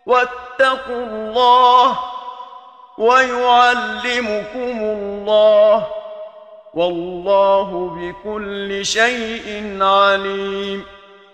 واتقوا الله ويعلمكم الله والله بكل شيء عليم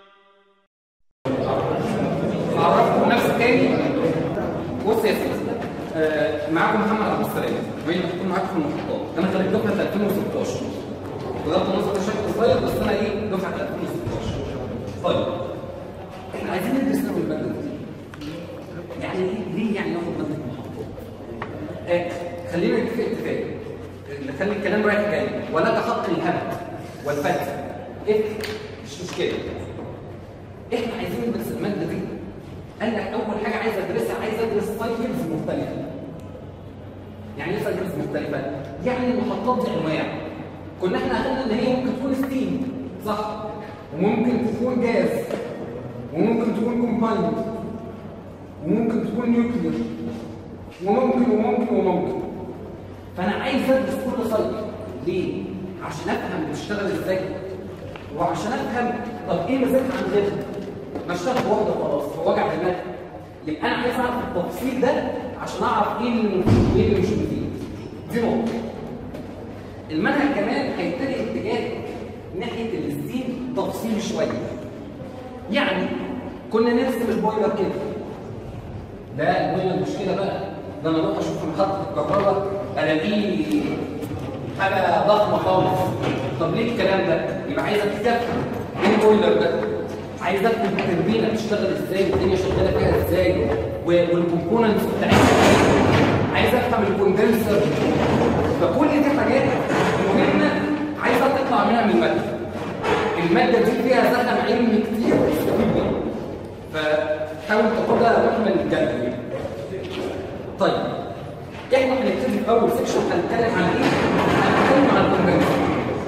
اعرفكم نفسي تاني بص يا سيدي آه، معاكم محمد عبد السلام وين هكون معاكم في المحطات انا خريج دفعه 2016 بغض النظر بشكل صغير بس انا ايه دفعه 2016 طيب احنا عايزين ندرس نوع الماده دي يعني ليه ليه يعني ناخد ماده المحطات؟ آه خلينا نتفق اتفاق نخلي الكلام رايح جاي ولا تحق الهمد والفتح ايه مش مشكله احنا عايزين ندرس الماده دي قال لك اول حاجه عايز ادرسها عايز ادرس سايكلز مختلفه يعني ايه سايكلز مختلفه يعني المحطات دي انواع كنا احنا اخذنا ان هي ممكن تكون ستيم صح وممكن تكون جاز وممكن تكون كومبايند وممكن تكون نيوكلير وممكن وممكن وممكن فانا عايز ادرس كل سايكل ليه عشان افهم بتشتغل ازاي وعشان افهم طب ايه ميزتها عن غيرها ما اشتغل واحده خلاص هو وجع دماغ يبقى انا عايز اعرف التفصيل ده عشان اعرف ايه اللي مفيد وايه اللي مش مفيد دي نقطه المنهج كمان هيتجه اتجاه ناحيه الستيم تفصيلي شويه يعني كنا نرسم البويلر كده ده البويلر مش كده بقى ده انا اروح اشوف محطه الكهرباء الاقيه حاجه ضخمه خالص طب ليه الكلام ده يبقى عايز تفهم ايه البويلر ده عايز افهم التربينه بتشتغل ازاي والدنيا شغاله فيها ازاي والكومبوننتس بتاعتها ايه عايز افهم الكوندنسر فكل دي حاجات مهمه عايزه تطلع منها من الماده الماده دي فيها زخم علمي كتير تستفيد منه فحاول تاخدها رحمه للجنب طيب احنا هنبتدي في اول سيكشن هنتكلم عن ايه؟ هنتكلم عن الكوندنسر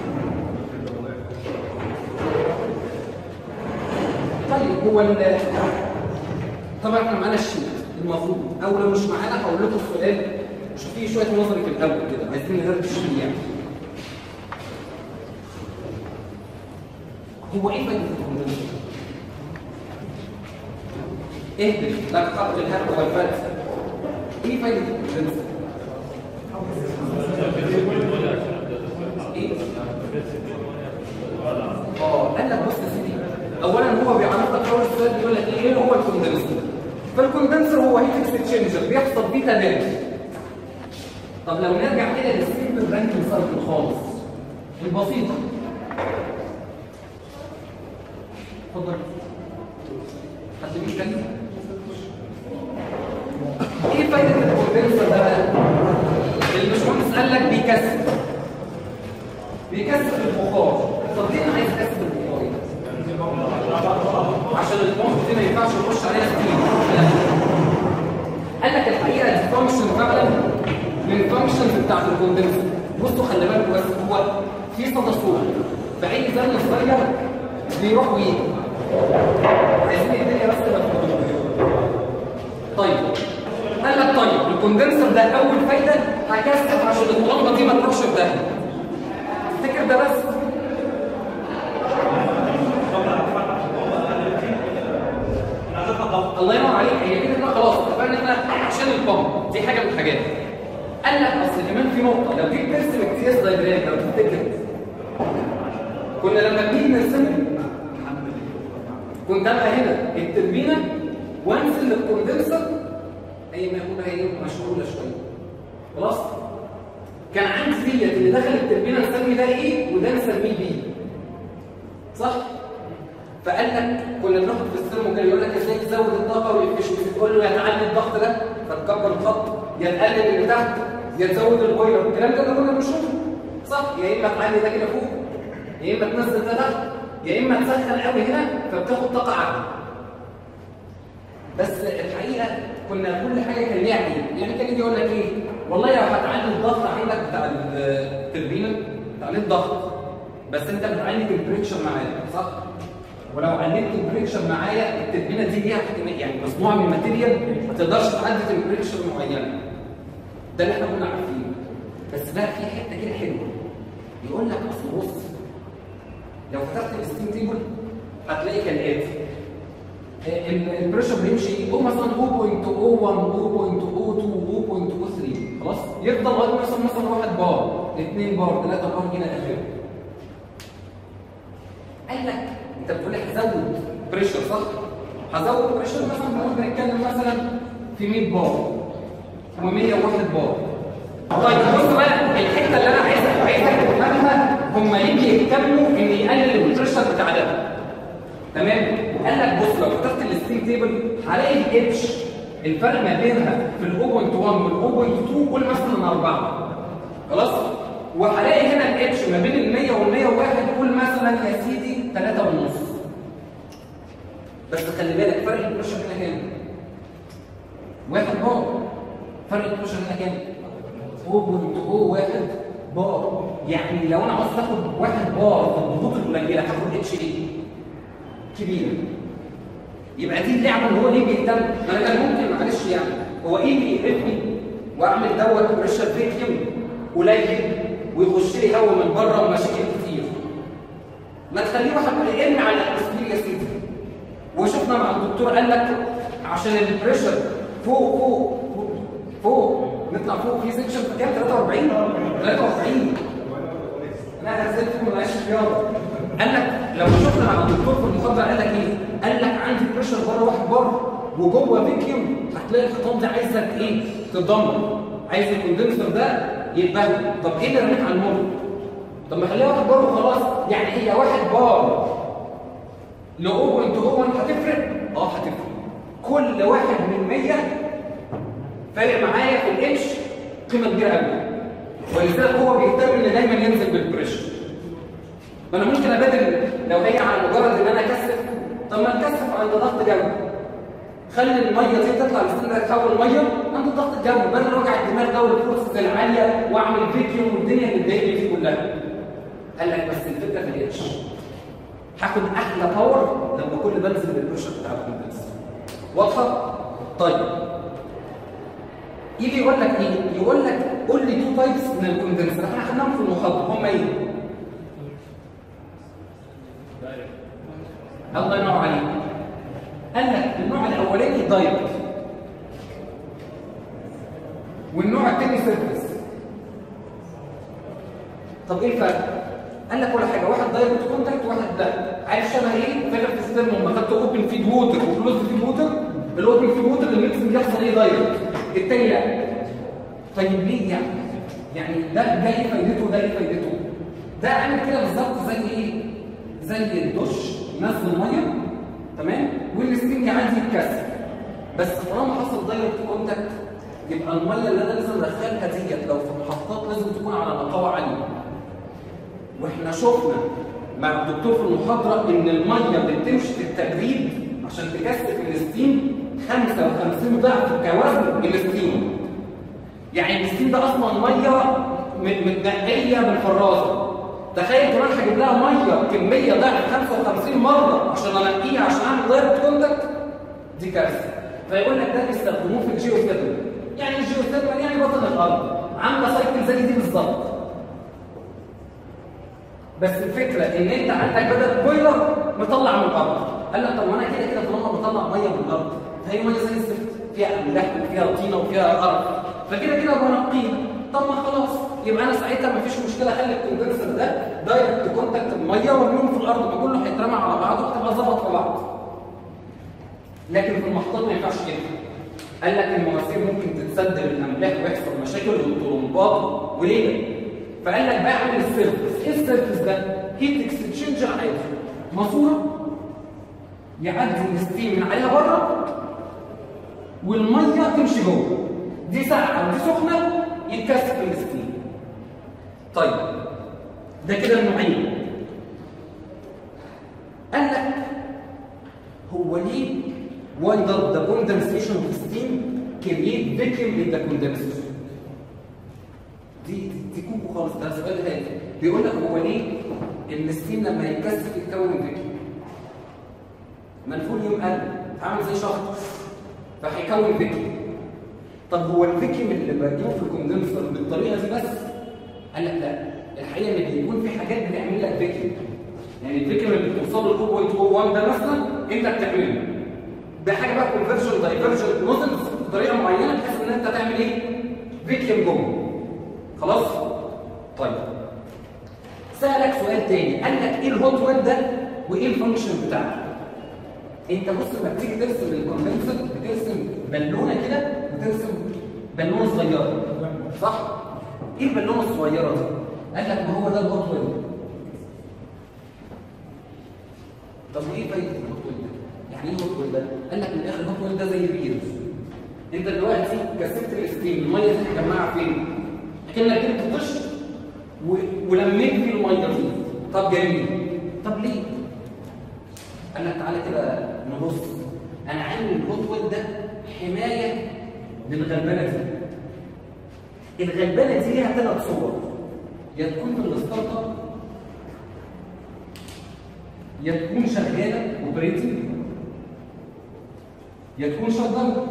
طيب هو ال طبعا احنا معانا الشيت المفروض او لو مش معانا هقول لكم السؤال مش فيه شويه نظري في الاول كده عايزين نهرب الشيت يعني هو ايه فايده الكوندنسر؟ اهدف لا تحقق الهرب والفلس ايه فايده الكوندنسر؟ ايه؟ اه قال لك بص يا سيدي اولا هو بيعرف لك اول سؤال بيقول لك ايه هو الكوندنسر فالكوندنسر هو هيت اكسشينجر بيحصل بيه تبادل طب لو نرجع كده للسيمبل رانكينج سايكل خالص البسيطه اتفضل حد بيتكلم ايه فايده الكوندنسر ده بقى الباشمهندس قال لك بيكثف بيكثف البخار طب ليه انا عايز اكثف البخار عشان البومب دي ما ينفعش نخش عليها ستيم قال لك الحقيقه الفانكشن فعلا من الفانكشنز بتاعت الكوندنسر بصوا خلي بالكم بس هو في صدى صوت فاي زمن صغير بيروح ويجي عايزين الدنيا بس تبقى طيب قال لك طيب الكوندنسر ده اول فايده هكثف عشان الطلبه دي ما تروحش في داهيه تفتكر ده بس الله ينور عليك هي كده كده خلاص اتفقنا احنا عشان البامب دي حاجه من الحاجات قال لك اصل كمان في نقطه لو جيت ترسم الكيس دايجرام لو تفتكر كنا لما بنيجي نرسمها كنت ابقى هنا التربينه وانزل للكوندنسر اي ما يكون هي مشغوله شويه خلاص كان عندي ديت اللي دخل التربينه نسمي ده ايه وده نسميه بي صح فقال لك كنا بناخد في السيرمو كان يقول لك ازاي تزود الطاقه ويفش تقول له يا تعلي الضغط ده فتكبر الخط يا تقلل اللي تحت يا تزود البويلر الكلام ده كنا بنشوفه صح يا اما تعلي ده كده فوق يا اما تنزل ده تحت يا اما تسخن قوي هنا فبتاخد طاقه عاليه بس الحقيقه كنا كل حاجه كان ليها عين يعني كان يجي يقول لك ايه والله لو هتعلي الضغط عندك بتاع التربينه تعلي الضغط بس انت بتعلي تمبريتشر معايا صح ولو عليت تمبريتشر معايا التربينه دي ليها احتمال يعني مصنوعه من ماتيريال ما تقدرش تعدي تمبريتشر معينه ده اللي احنا كنا عارفينه بس بقى في حته كده حلوه يقول لك اصل بص لو فتحت الستيم تيبل هتلاقي كالاتي ال- البريشر بيمشي هو مثلا 0.01 0.02 0.03 خلاص يفضل لغايه ما يوصل مثلا 1 بار 2 بار 3 بار الى اخره قال لك انت بتقول لك زود بريشر صح؟ هزود بريشر مثلا ممكن نتكلم مثلا في 100 بار و101 بار طيب بص بقى الحته اللي انا عايزك عايزك تفهمها هم ليه بيهتموا ان يقلل البريشر بتاع ده تمام قال لك بص لو اخترت الستيم تيبل هلاقي الاتش الفرق ما بينها في ال 0.1 وال 0.2 قول مثلا 4 خلاص وهلاقي هنا الاتش ما بين ال 100 وال 101 قول مثلا يا سيدي 3 ونص بس خلي بالك فرق البريشر هنا كام؟ واحد بار فرق البريشر هنا كام؟ 0.01 بار يعني لو انا عاوز اخد واحد بار في الضغوط القليله هاخد اتش ايه؟ كبيره يبقى دي اللعبه اللي هو ليه بيهتم ما انا كان ممكن معلش يعني هو ايه اللي يقرفني واعمل دوت بريشر فيكيوم قليل ويخش لي هواء من بره ومشاكل كتير ما تخليه واحد ارمي على الاتموسفير يا سيدي وشفنا مع الدكتور قال لك عشان البريشر فوق فوق فوق, فوق نطلع فوق في سكشن في كام 43 43 لا انا نزلت فيهم معلش رياضه قال لك لو شفنا مع الدكتور في المحاضره قال لك ايه؟ قال لك عندي بريشر بره واحد بره وجوه فيكيوم هتلاقي الخطام ده عايزك ايه؟ تتدمر عايز الكوندنسر ده يتبهدل طب ايه اللي رميت على الموت؟ طب ما خليها واحد بار وخلاص يعني هي واحد بار ل 0.01 هتفرق؟ اه هتفرق كل واحد من 100 فارق معايا في الاتش قيمه كبيره قوي ولذلك هو بيهتم ان دايما ينزل بالبريشر ما انا ممكن ابادل لو هي على مجرد ان انا اكثف طب ما نكثف عند ضغط جو خلي الميه دي تطلع الاستنى تحول ميه عند الضغط الجوي بدل وجع الدماغ ده والفورسز العاليه واعمل فيديو والدنيا اللي بتضايقني دي كلها قال لك بس الفكره في الاتش هاخد احلى باور لما كل بنزل بالبريشر بتاع الكوندنسر واضحه؟ طيب يجي يقول لك ايه؟ يقول لك قول لي تو تايبس من الكوندنسر احنا خدناهم في المحاضره هم ايه؟ الله ينور عليك قال لك النوع الاولاني دايركت والنوع الثاني سيرفيس طب ايه الفرق؟ قال لك ولا حاجه واحد دايركت كونتاكت وواحد لا عارف شبه ايه؟ فاكر في السيرم لما خدت اوبن فيد ووتر وكلوز فيد ووتر الاوبن فيد ووتر الميكس بيحصل ايه دايركت الثاني لا طيب ليه يعني؟ يعني ده ده ايه فايدته وده ايه فايدته؟ ده عامل كده بالظبط زي ايه؟ زي الدش نزل ميه تمام؟ والستينج عندي يتكسر بس طالما حصل دايركت كونتاكت يبقى الميه اللي انا لازم ادخلها ديت لو في محطات لازم تكون على نقاوه عاليه واحنا شفنا مع الدكتور في المحاضره ان الميه بتمشي في التبريد عشان تكثف الستيم 55 ضعف كوزن الستيم يعني الستيم ده اصلا ميه متنقيه بالفرازه تخيل كمان هجيب لها ميه كميه ضعف 55 مره عشان انقيها عشان اعمل دايركت كونتاكت دي كارثه فيقول لك ده بيستخدموه في الجيو ثيرمال يعني الجيو ثيرمال يعني بطن الارض عامله سايكل زي دي بالظبط بس الفكره ان انت عندك بدل بويلر مطلع من الارض قال لك طب ما انا كده كده طالما بطلع ميه من الارض فهي ميه زي الزفت فيها املاح وفيها طينه وفيها قرف فكده كده بنقيها طب ما خلاص يبقى انا ساعتها ما فيش مشكله اخلي الكوندنسر ده دايركت كونتاكت الميه وارميهم في الارض ما كله هيترمى على بعضه وهتبقى ظبط في بعض لكن في المحطات ما ينفعش كده قال لك المواسير ممكن تتسد بالاملاح ويحصل مشاكل والطرمبات وليه فقال لك بقى اعمل السيرفس ايه السيرفس ده هيت اكسشينجر عادي ماسوره يعدي الستيم من عليها بره والميه تمشي جوه دي ساقعه ودي سخنه يتكثف الستيم طيب ده كده النوعين قال لك هو ليه why does the condensation of steam create vacuum in the condenser دي دي كوكو خالص ده سؤال هادي بيقول لك هو ليه الستيم لما يتكثف يتكون فاكيوم منفول يوم قلب عامل زي شخط فهيكون فاكيوم طب هو الفاكيوم اللي بجيبه في الكوندنسر بالطريقه دي بس قال لك لا الحقيقه ان بيكون في حاجات بتعمل لك فاكيوم يعني الفاكيوم اللي بتوصل ل 2.01 ده مثلا انت بتعمله بحاجه بقى كونفرجن دايفرجن نوزلز بطريقه معينه بحيث ان انت تعمل ايه؟ فيكيوم جوه خلاص؟ طيب سألك سؤال تاني قال لك ايه الهوت ويل ده وايه الفانكشن بتاعه انت بص لما بتيجي ترسم الكوندنسر بترسم بالونه كده بترسم بالونه صغيره صح ايه البالونه الصغيره دي قال لك ما هو ده الهوت ويل طب وايه فايده الهوت ويل ده يعني ايه الهوت ويل ده قال لك من الاخر الهوت ويل ده زي البير انت دلوقتي كثفت الستيم الميه تتجمع فين اكنك جبت طش و... ولميت فيه الميه دي طب جميل طب ليه قال لك تعالى كده نبص انا عامل الهوت ويل ده حمايه للغلبانه دي الغلبانه دي ليها ثلاث صور يا تكون من الستارت اب يا تكون شغاله اوبريتنج يا تكون شات داون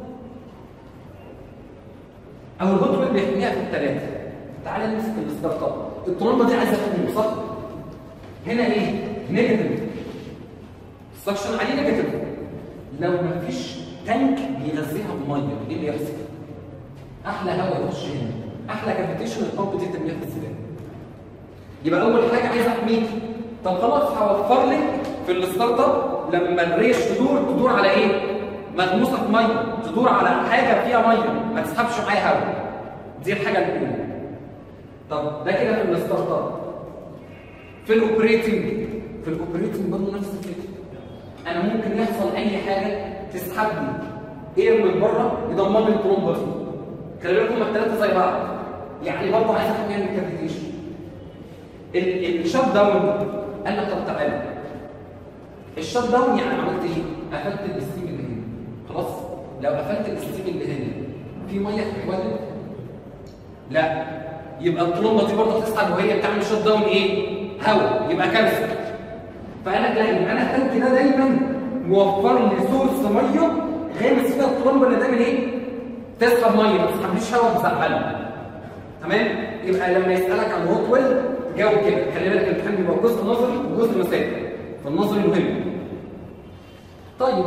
او الهوت ويل بيحميها في الثلاثه تعالى نمسك الستارت اب الطرمبه دي عايزه تقوم صح هنا ايه نيجاتيف السكشن عليه نيجاتيف لو ما فيش تانك بيغذيها بميه ايه اللي يحصل احلى هواء يخش هنا احلى كابيتيشن البامب دي ترميها في السباق يبقى اول حاجه عايز احميك طب خلاص هوفر لك في الستارت اب لما الريش تدور تدور على ايه مغموسه في ميه تدور على حاجه فيها ميه ما تسحبش معايا هواء دي الحاجه الاولى طب ده كده في الستارت اب في الاوبريتنج في الاوبريتنج برضه نفس الفكره انا ممكن يحصل اي حاجه تسحب لي اير من بره يدمر لي الترومبه دي خلي بالكم هما الثلاثه زي بعض يعني برضه عايز احميها من الكابيتيشن الشات داون قال لك طب تعالى الشات داون يعني عملت ايه؟ قفلت الستيم اللي هنا خلاص؟ لو قفلت الستيم اللي هنا في ميه هتتولد؟ لا يبقى الطلمبه دي برضه تسحب وهي بتعمل شات داون ايه؟ هواء يبقى كارثه فقال لك لا يبقى انا التانك ده دايما موفر لي سورس ميه غامس فيها الطلمبه اللي دايما ايه؟ تسحب ميه ما تسحبليش هواء تزعلني تمام؟ يبقى لما يسالك عن هوت ويل جاوب كده خلي بالك الامتحان بيبقى جزء نظري وجزء مسائل فالنظري مهم طيب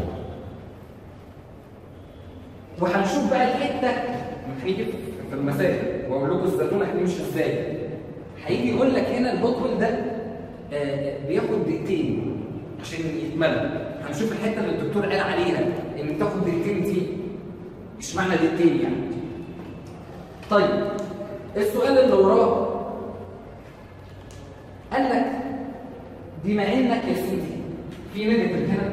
وهنشوف بقى الحته هيجي في المسائل واقول لكم الزيتونه هتمشي ازاي هيجي يقول لك هنا الهوت ويل ده آه بياخد دقيقتين عشان يتملى هنشوف الحته اللي الدكتور قال عليها ان بتاخد دقيقتين دي اشمعنى دقيقتين يعني طيب السؤال اللي وراه قال لك بما انك يا سيدي في نيجاتيف هنا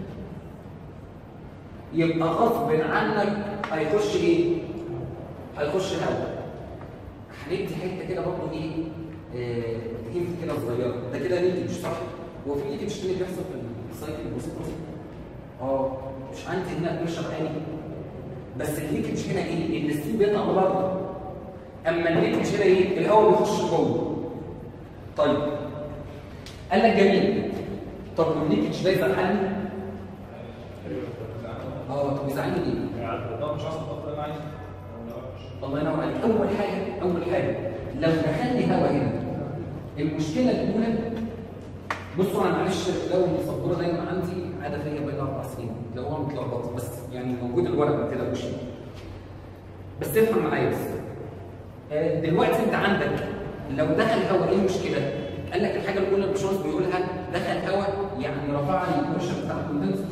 يبقى غصب عنك هيخش ايه؟ هيخش هواء هندي حته كده برضه ايه؟ آه هنت كده صغيره ده كده نيجاتيف صح؟ هو في نيجاتيف تاني بيحصل في السايكل البسيطه دي؟ اه مش عندي هنا بريشر عالي بس النيجاتيف هنا ايه؟ الستيم بيطلع بره اما النيجاتيف هنا ايه؟ الهواء بيخش جوه طيب قال لك جميل طب والنيكتش ده يزعلني اه طب يزعلني ليه الله ينور عليك اول حاجه اول حاجه لو دخل لي هواء هنا المشكله الاولى بصوا انا معلش لو السبوره دايما عندي عاده فيا بقى اربع سنين لو هو متلخبط بس يعني موجود الورق ما تقلقوش بس افهم معايا بس دلوقتي انت عندك لو دخل هواء ايه المشكله؟ قال لك الحاجه الاولى الباشمهندس بيقولها دخل هواء يعني رفع لي البريشر بتاع الكوندنسر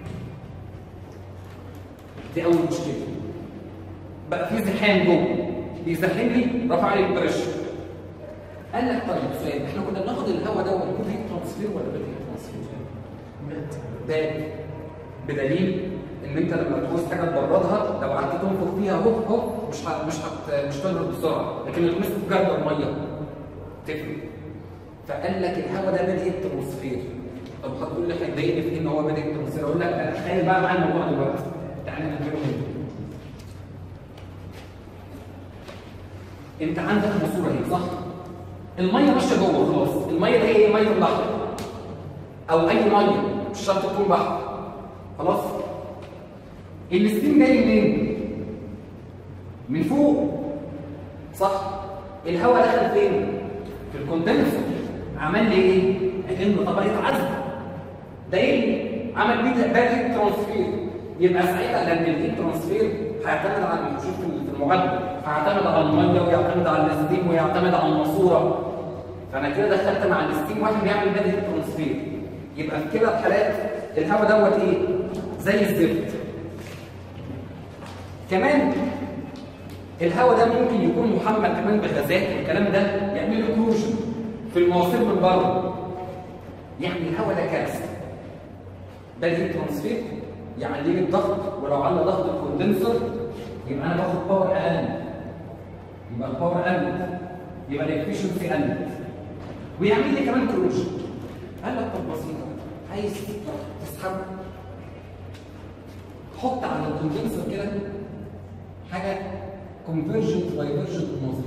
دي اول مشكله بقى في زحام جوه بيزحم لي رفع لي البريشر قال لك طيب سؤال احنا كنا بناخد الهواء ده ويكون هيت ترانسفير ولا باد هيت ترانسفير؟ باد بدليل ان انت لما تعوز حاجه تبردها لو قعدت تنفخ فيها هوب هوب مش ه... مش هت... مش تبرد بسرعه لكن لو مسك في جرد الميه تفرق فقال لك الهواء ده بادئ الترانسفير طب هتقول لي هيضايقني في ان هو بادئ الترانسفير اقول لك انا تخيل بقى معايا الموضوع دلوقتي تعالى نعمله هنا انت عندك ماسوره اهي صح؟ الميه ماشيه جوه خلاص الميه دي هي ميه البحر او اي ميه مش شرط تكون بحر خلاص الستيم جاي منين من فوق صح الهواء دخل فين في الكوندنسر عمل لي ايه اكنه طبقه عزل ده ايه عمل بيه باد هيت ترانسفير يبقى ساعتها لان الهيت ترانسفير هيعتمد على شوف في المعادله هيعتمد على الميه ويعتمد على الستيم ويعتمد على الماسوره فانا كده دخلت مع الستيم واحد بيعمل باد هيت ترانسفير يبقى في كلا الحالات الهواء دوت ايه؟ زي الزفت كمان الهواء ده ممكن يكون محمل كمان بغازات والكلام ده يعمل له كروجن في المواسير من بره يعني الهواء ده كارثه بدل ترانسفير يعلي لي الضغط ولو على ضغط الكوندنسر يبقى انا باخد باور اقل يبقى الباور قلت يبقى الافشنسي قلت ويعمل لي كمان كروجن قال لك طب بسيطه عايز تسحب حط على الكوندنسر كده حاجه كونفرجنت دايفرجنت نوزل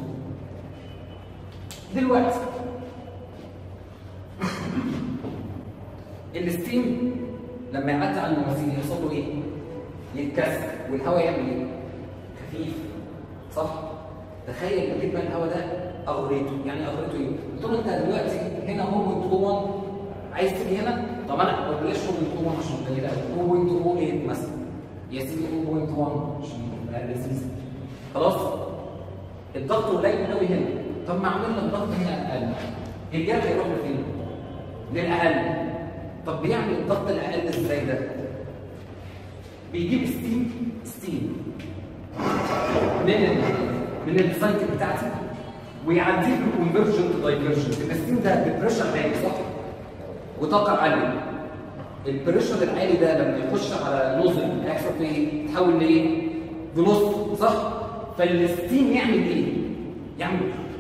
دلوقتي الستيم لما يعدي على المواسير يحصل له ايه؟ يتكسر والهواء يعمل ايه؟ خفيف صح؟ تخيل لو جيت بقى الهواء ده اغريته يعني اغريته ايه؟ قلت له انت دلوقتي هنا 1.21 عايز تيجي هنا طب انا ما بلاش 1.21 عشان قليل قوي 2.08 مثلا يا سيدي 2.1 عشان يبقى لذيذ خلاص الضغط قليل قوي هنا طب ما اعمل لك ضغط هنا اقل الجرح هيروح لفين؟ للاقل طب بيعمل الضغط الاقل ازاي ده؟ بيجيب ستيم ستيم من ال من السايكل بتاعتي ويعديه بالكونفرجنت دايفرجنت الستيم ده ببريشر عالي صح؟ وطاقه عاليه البريشر العالي ده لما يخش على نوزل هيحصل فيه ايه؟ يتحول لايه؟ فيلوسيتي صح؟ فالستيم يعمل ايه؟ يعمل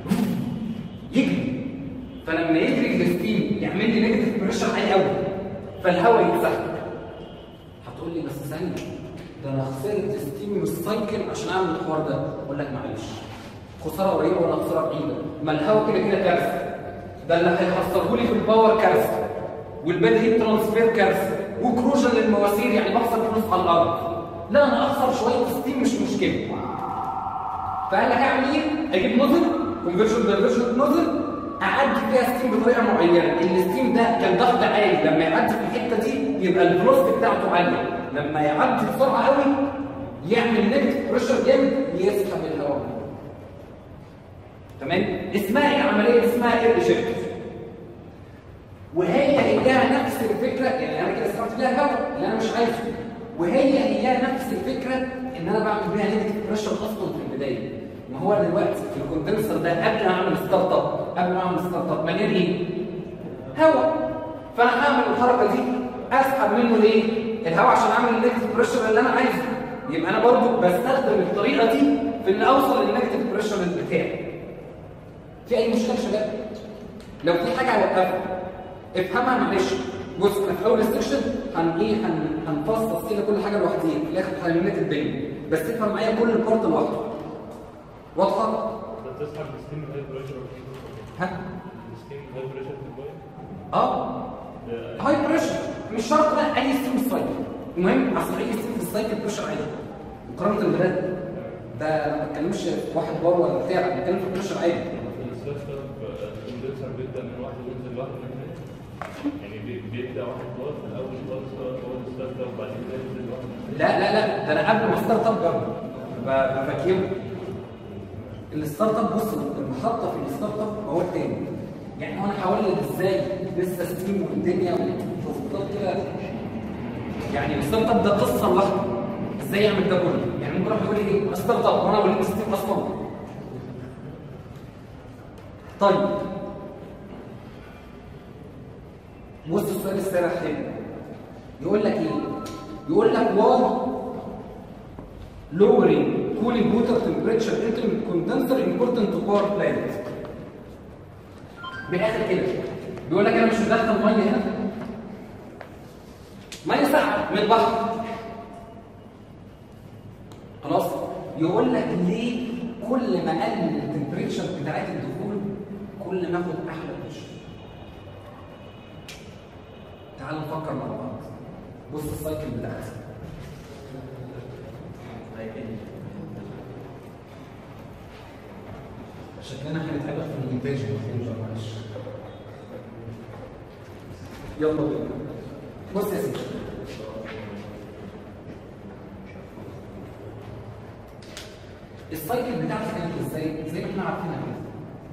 يجري فلما يجري الستيم يعمل لي نيجاتيف بريشر عالي قوي فالهواء يتسحب هتقول لي بس ثانيه ده انا خسرت ستيم من السايكل عشان اعمل الحوار ده اقول لك معلش خساره قريبه ولا خساره بعيده ما الهواء كده كده كارثه ده اللي هيحصله لي في الباور كارثه والباد هيت ترانسفير كارثه وكروجن للمواسير يعني بخسر فلوس على الارض لا انا اخسر شويه ستيم مش مشكله فقال لك اعمل ايه؟ اجيب نوزل كونفرجن دايفرجن نوزل اعدي فيها ستيم بطريقه معينه الستيم ده كان ضغط عالي لما يعدي في الحته دي يبقى الفلوسيتي بتاعته عاليه لما يعدي بسرعه قوي يعمل نيجاتيف بريشر جامد يسحب الهواء تمام اسمها ايه العمليه دي اسمها اير ايجكت وهي هي نفس الفكره يعني انا كده سحبت فيها هواء اللي انا مش عايزه وهي هي نفس الفكره ان انا بعمل بيها نيجاتيف بريشر اصلا في البدايه ما هو دلوقتي في الكوندنسر ده قبل ما اعمل ستارت اب قبل ما اعمل ستارت اب مليان ايه؟ هواء فانا هعمل الحركه دي اسحب منه الايه؟ الهواء عشان اعمل النيجاتيف بريشر اللي انا عايزه يبقى انا برضو بستخدم الطريقه دي في ان اوصل للنيجاتيف بريشر بتاعي في اي مشكله يا شباب؟ لو في حاجه هوقفها افهمها معلش بص انا في اول السكشن هن ايه هن هنفصص كده كل حاجه لوحديها في الاخر هنملك الدنيا بس افهم معايا كل بارت لوحده واضحه؟ تسحب الستيم هاي بريشر ها؟ الستيم هاي بريشر في البايب اه هاي بريشر مش شرط بقى اي ستيم في السايكل المهم اصل اي ستيم في السايكل بريشر عالي مقارنه بالغاز ده انا ما بتكلمش في واحد بار ولا بتاع انا بتكلم في بريشر عالي في الستارت اب الكوندنسر بيبدا من واحد وينزل واحد من هناك يعني بي- بيبدا واحد بار في الاول خالص هو الستارت اب وبعد كده ينزل واحد من هناك. لا لا لا ده انا قبل ما ستارت اب جرب بفكره الستارت اب بص المحطه في الستارت اب هو التاني يعني هو انا هولد ازاي لسه ستيم والدنيا وتفضل كده يعني الستارت اب ده قصه لوحده ازاي يعمل ده كله يعني ممكن واحد يقول لي ايه ستارت اب وانا ولدت ستيم اصلا طيب بص السؤال السابع حلو يقول لك ايه يقول لك واي lowering cooling water temperature entering condenser important to power plant بالاخر كده بيقول لك انا مش مدخل ميه هنا ميه ساقعه من البحر خلاص يقول لك ليه كل ما قل التمبريتشر بتاعت الدخول كل ما اخد احلى بريشر تعال نفكر مع بعض بص السايكل بتاعتي شكلنا هنتعبك في المونتاج معلش يلا بينا بص يا سيدي السايكل بتاعتي كانت ازاي؟ زي ما احنا عارفينها كده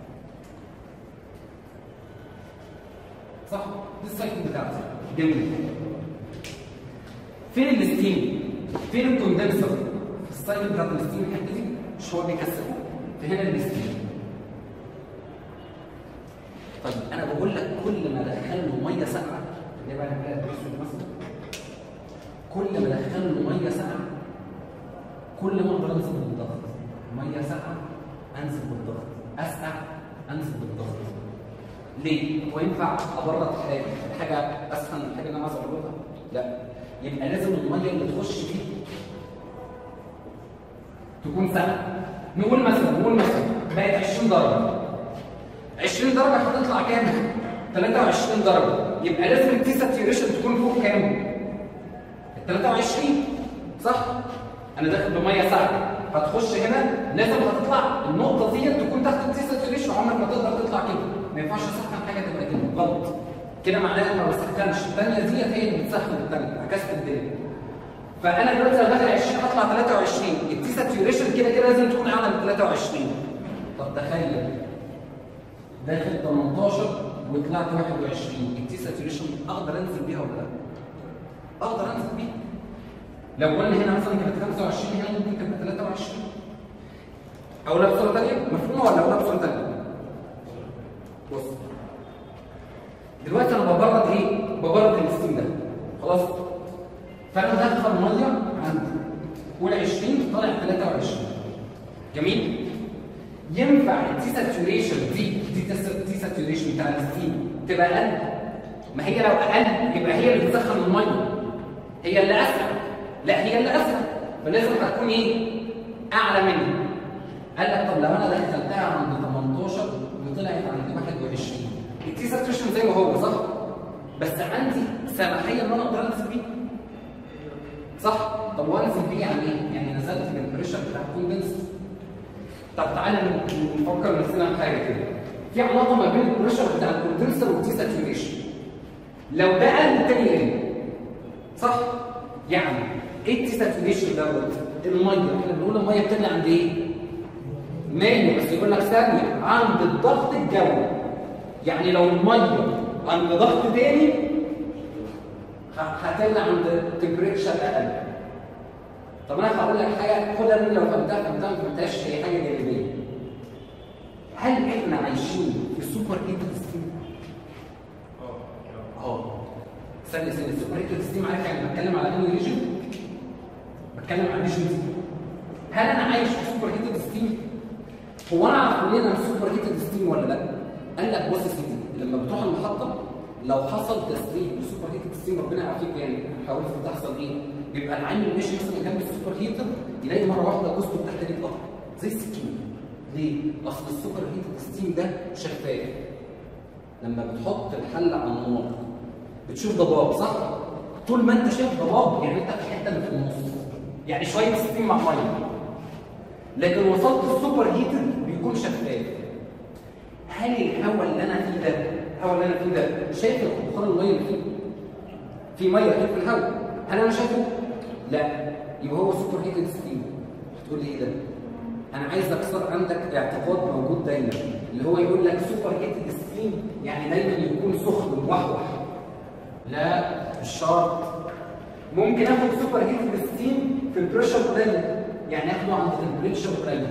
صح؟ دي السايكل بتاعتي جميل فين الستيم؟ فين الكوندنسر؟ في السايكل بتاعت الستيم الحته دي مش هو بيكسر فهنا الستيم طيب انا بقول لك كل ما ادخل له ميه ساقعه اللي هي بقى نعملها بريسيون مثلا كل ما ادخل له ميه ساقعه كل ما اقدر انزل بالضغط ميه ساقعه انزل بالضغط اسقع انزل بالضغط ليه؟ هو ينفع ابرد حاجه حاجه اسخن من الحاجه اللي انا عايز ابردها؟ لا يبقى لازم الميه اللي تخش فيه تكون ساقعه نقول مثلا نقول مثلا بقت 20 درجه 20 درجه هتطلع كام؟ 23 درجه يبقى لازم التي ساتيوريشن تكون فوق كام؟ ال 23 صح؟ انا داخل بميه ساقعه هتخش هنا لازم هتطلع النقطه دي تكون تحت التي ساتيوريشن عمرك ما تقدر تطلع كده ما ينفعش اسخن حاجه تبقى كده غلط كده معناها ما بسخنش الثانيه ديت هي اللي بتسخن الثانيه عكست الدنيا فانا دلوقتي لو داخل 20 هطلع 23 التي ساتيوريشن كده كده لازم تكون اعلى من 23 طب تخيل داخل 18 وطلعت 21 التي ساتوريشن اقدر انزل بيها ولا لا؟ اقدر انزل بيها لو قلنا هنا مثلا كانت 25 هنا ممكن تبقى 23 اقولها بصوره ثانيه مفهومه ولا اقولها بصوره ثانيه؟ بص دلوقتي انا ببرد ايه؟ ببرد الستيم ده خلاص فانا بدخل ميه عندي قول 20 طالع 23 جميل؟ ينفع التي ساتوريشن دي دي تي ساتوريشن بتاع الستيم تبقى اقل ما هي لو اقل يبقى هي اللي بتسخن الميه هي اللي اسرع لا هي اللي اسرع فلازم هتكون ايه اعلى منها قال لك طب لو انا دخلتها عند 18 وطلعت عند 21 التي ساتوريشن زي ما هو صح بس عندي سماحيه ان انا اقدر انزل بيه صح طب وانزل بيه يعني ايه يعني نزلت بالبريشر بتاع الكوندنس طب تعالى نفكر نفسنا في حاجه كده في علاقه ما بين البريشر بتاع الكوندنسر والتي ساتوريشن لو ده قل التاني قل صح يعني ايه التي ساتوريشن دوت الميه احنا بنقول الميه بتغلي عند ايه 100 بس يقول لك ثانيه عند الضغط الجوي يعني لو الميه عند ضغط تاني هتغلي عند تمبريتشر اقل طب انا هقول لك حاجه خدها من لو فهمتها فهمتها ما فهمتهاش هي حاجه جانبيه هل احنا عايشين في سوبر هيتد ستيم؟ اه استنى استنى السوبر هيتد ستيم عارف يعني بتكلم على انهي ريجن؟ بتكلم على الريجن دي هل انا عايش في سوبر هيتد ستيم؟ هو انا اعرف منين انا سوبر هيتد ستيم ولا لا؟ قال لك بص يا سيدي لما بتروح المحطه لو حصل تسريب لسوبر هيتد ستيم ربنا يعافيك يعني حاولت تحصل ايه؟ بيبقى العين ماشي مثلا جنب السوبر هيتر يلاقي مره واحده جزء تحت اتقطع زي السكين ليه؟ اصل السوبر هيتر ستيم ده شفاف لما بتحط الحله على النار بتشوف ضباب صح؟ طول ما انت شايف ضباب يعني انت في الحته اللي في النص يعني شويه ستيم مع ميه لكن وصلت السوبر هيتر بيكون شفاف هل الهواء اللي انا فيه ده الهواء اللي انا فيه ده شايف بخار الميه اللي فيه؟ في ميه في الهواء هل انا شايفه؟ لا يبقى هو سوبر هيتد ستيم هتقول لي ايه ده؟ انا عايز اكسر عندك اعتقاد موجود دايما اللي هو يقول لك سوبر هيتد ستيم يعني دايما يكون سخن وموحوح لا مش شرط ممكن اخد سوبر هيتد ستيم في بريشر قليل يعني اخده عند تمبريتشر قليل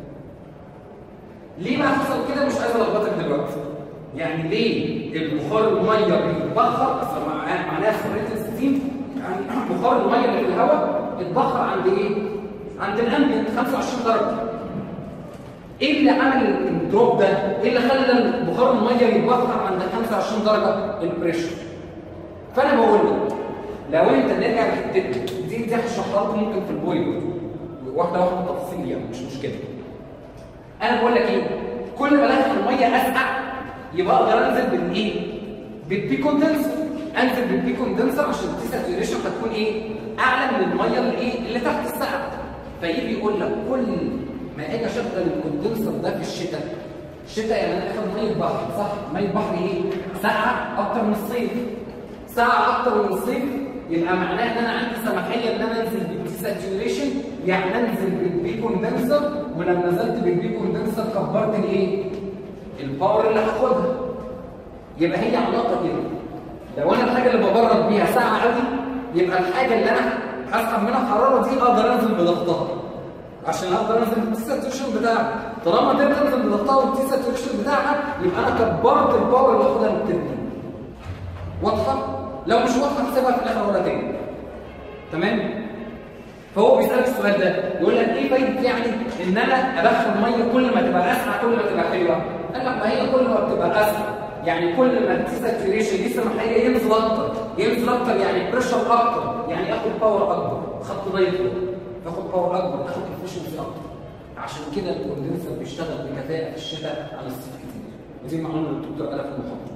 ليه بقى حصل كده مش عايز الخبطك دلوقتي يعني ليه البخار الميه بيتبخر اصل معناها سوبر هيتد ستيم بخار الميه اللي في الهواء اتبخر عند ايه؟ عند الامبيانت 25 درجه. ايه اللي عمل الدروب ده؟ ايه اللي خلى بخار الميه يتبخر عند 25 درجه؟ البريشر. فانا بقول لك لو انت نرجع لحتتنا دي دي هشرحها لكم ممكن في البويلر واحده واحده تفاصيل يعني مش مشكله. انا بقول لك ايه؟ كل ما ادخل الميه اسقع يبقى اقدر انزل بالايه؟ بالبي كوندنسر انزل بالبي كوندنسر عشان التي ساتوريشن هتكون ايه؟ اعلى من الميه اللي ايه؟ اللي تحت السقعه. فيجي يقول لك كل ما اجي اشغل الكوندنسر ده في الشتاء الشتاء يعني انا اخد ميه بحر صح؟ ميه بحر ايه؟ ساقعه اكتر من الصيف. ساقعه اكتر من الصيف يبقى معناه ان انا عندي سماحيه ان انا انزل بالدي ساتوريشن يعني انزل بالبي كوندنسر ولما نزلت بالبي كوندنسر كبرت الايه؟ الباور اللي هاخدها يبقى هي علاقه كده لو انا الحاجه اللي ببرد بيها ساعه قوي يبقى الحاجه اللي انا هسحب منها الحراره دي اقدر انزل بضغطها عشان اقدر انزل بالتي ساتوريشن بتاعها طالما قدرت انزل بضغطها والتي ساتوريشن بتاعها يبقى انا كبرت الباور اللي هاخدها من التربين واضحه؟ لو مش واضحه هسيبها في الاخر ولا تاني تمام؟ فهو بيسالك السؤال ده يقول لك ايه فايده يعني ان انا ادخل ميه كل ما تبقى اسرع كل ما تبقى حلوه؟ قال لك ما هي كل ما بتبقى اسرع يعني كل ما الساتوريشن دي سماحيه ينزل اكتر ينزل اكتر يعني بريشر اكتر يعني اخد باور اكبر خط ضيق اخد باور اكبر اخد افشنسي اكتر عشان كده الكوندنسر بيشتغل بكفاءه في الشتاء على الصيف كتير ودي المعلومه اللي الدكتور قالها في المحاضره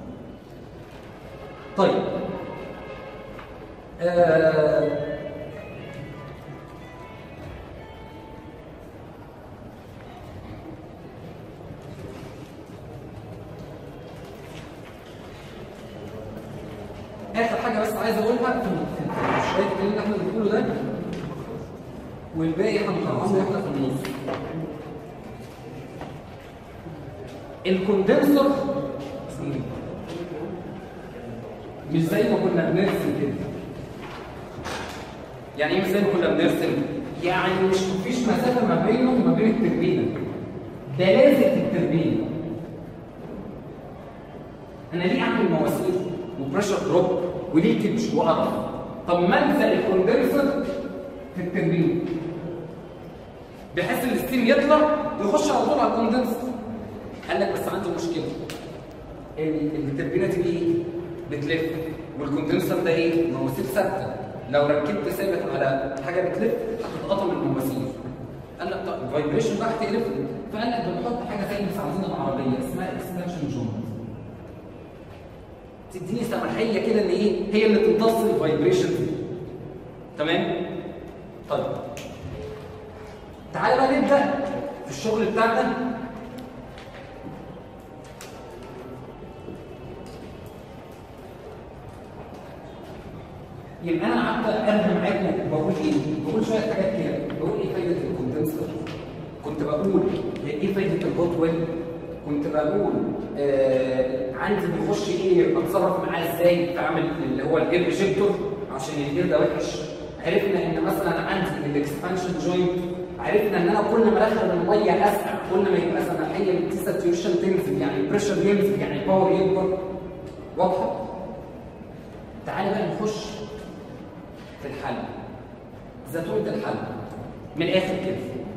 طيب آه اخر حاجه بس عايز اقولها في في شويه الكلام اللي احنا بنقوله ده والباقي هنقرأه واحنا في النص الكوندنسر مش زي ما كنا بنرسم كده يعني ايه مش زي ما كنا بنرسم يعني مش مفيش مسافه ما بينه وما بين التربينه ده لازق في التربينه انا ليه اعمل مواسير وبريشر دروب وليكج وقرف طب ما الزق الكوندنسر في التربينه بحيث الستيم يطلع يخش على طول على الكوندنسر قال لك بس عندي مشكله ان التربينه دي ايه بتلف والكوندنسر ده ايه مواسير ثابته لو ركبت ثابت على حاجه بتلف هتتقطم المواسير قال لك طب الفايبريشن بقى هتقلبني فقال لك بنحط حاجه زي المساعدين العربيه اسمها اكستنشن جوينت تديني سماحيه كده ان ايه هي اللي تمتص الفايبريشن دي تمام طيب تعالى بقى نبدا في الشغل بتاعنا يبقى انا قعدت ارغي معاكم بقول ايه؟ بقول شويه حاجات كده بقول ايه فايده الكوندنسر؟ كنت بقول ايه فايده الهوت ويل؟ كنت بقول آه عندي بيخش ايه اتصرف معاه ازاي فاعمل اللي هو الاير ريجكتور عشان الاير ده وحش عرفنا ان مثلا عندي الاكسبانشن جوينت عرفنا ان انا كل ما ادخل الميه اسرع كل ما يبقى سماحيه الساتوريشن تنزل يعني البريشر ينزل يعني الباور يكبر واضحه؟ تعالى بقى نخش في الحل زتونة الحل من الاخر كده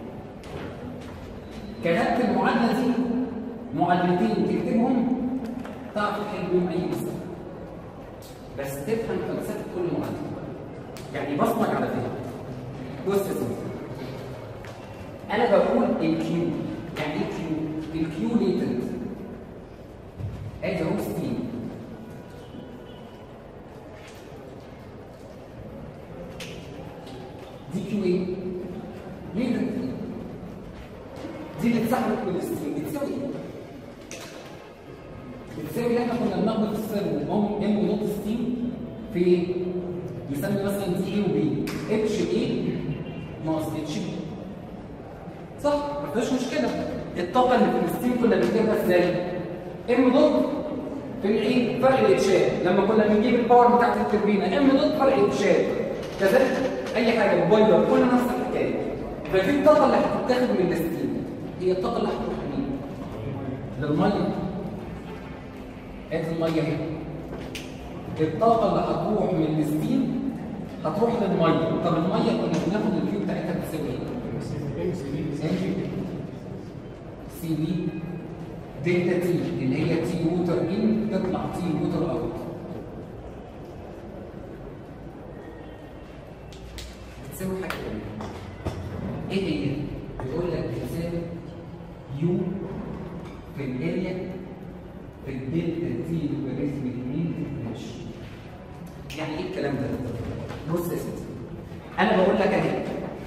كتبت المعادله دي معادلتين تكتبهم تعرف تحل بيهم اي مساله بس تفهم فلسفه كل معادله يعني بصمج على فهم بص يا سيدي انا بقول الكيو يعني ايه كيو الكيو ليتنت ادي اهو ستيم دي كيو ايه ليتنت دي اللي اتسحبت من الستيم بتساوي ايه بتساوي اللي احنا كنا بناخده في السيرفو ام ام نقطه ستيم في ايه يسمي مثلا دي اي وبي اتش اي ناقص اتش بي صح ما فيهاش مشكله الطاقه اللي في الستيم كنا بنجيبها ازاي ام دوت في الايه فرق الاتشات لما كنا بنجيب الباور بتاعت التوربينه ام دوت فرق الاتشات كذلك اي حاجه موبايلر كل نفس الحكايه فدي الطاقه اللي هتتاخد من الستيم هي الطاقه اللي هتروح لمين للميه ادي الميه اهي الطاقه اللي هتروح من الستيم هتروح للميه طب الميه كنا بناخد الكيو بتاعتها بتساوي ايه سي بي دلتا تي اللي هي تي ووتر ان تطلع تي ووتر اوت بتساوي حاجه تانية ايه هي؟ بيقول لك بتساوي يو في الاريا في الدلتا تي لوغاريتم 2 ماشي يعني ايه الكلام ده؟ بص يا سيدي انا بقول لك اهي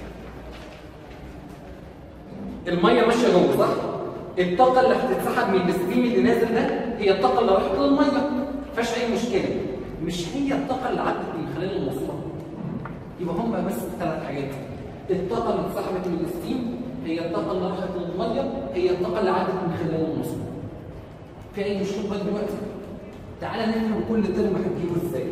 الميه ماشيه جوه صح؟ الطاقه اللي هتتسحب من الستريم اللي نازل ده هي الطاقه اللي راحت للميه ما فيهاش اي مشكله مش هي الطاقه اللي عدت من خلال الماسوره يبقى هم بس الثلاث حاجات الطاقه اللي اتسحبت من الستيم هي الطاقه اللي راحت للميه هي الطاقه اللي عدت من خلال الماسوره في اي مشكله لغايه دلوقتي تعالى نفهم كل ترم هتجيبه ازاي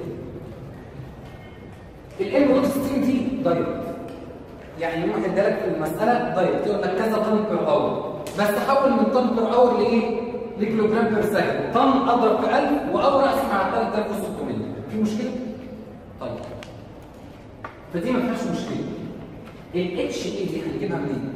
الام دوت ستيم دي دايركت يعني يوم ادالك في المساله دايركت يقول لك كذا طن بير اور بس حول من طن بير اور لايه؟ لكيلو جرام بير سكند طن اضرب في 1000 واور اقسم على 3600 في مشكله؟ طيب فدي ما فيهاش مشكله الاتش اي دي هنجيبها منين؟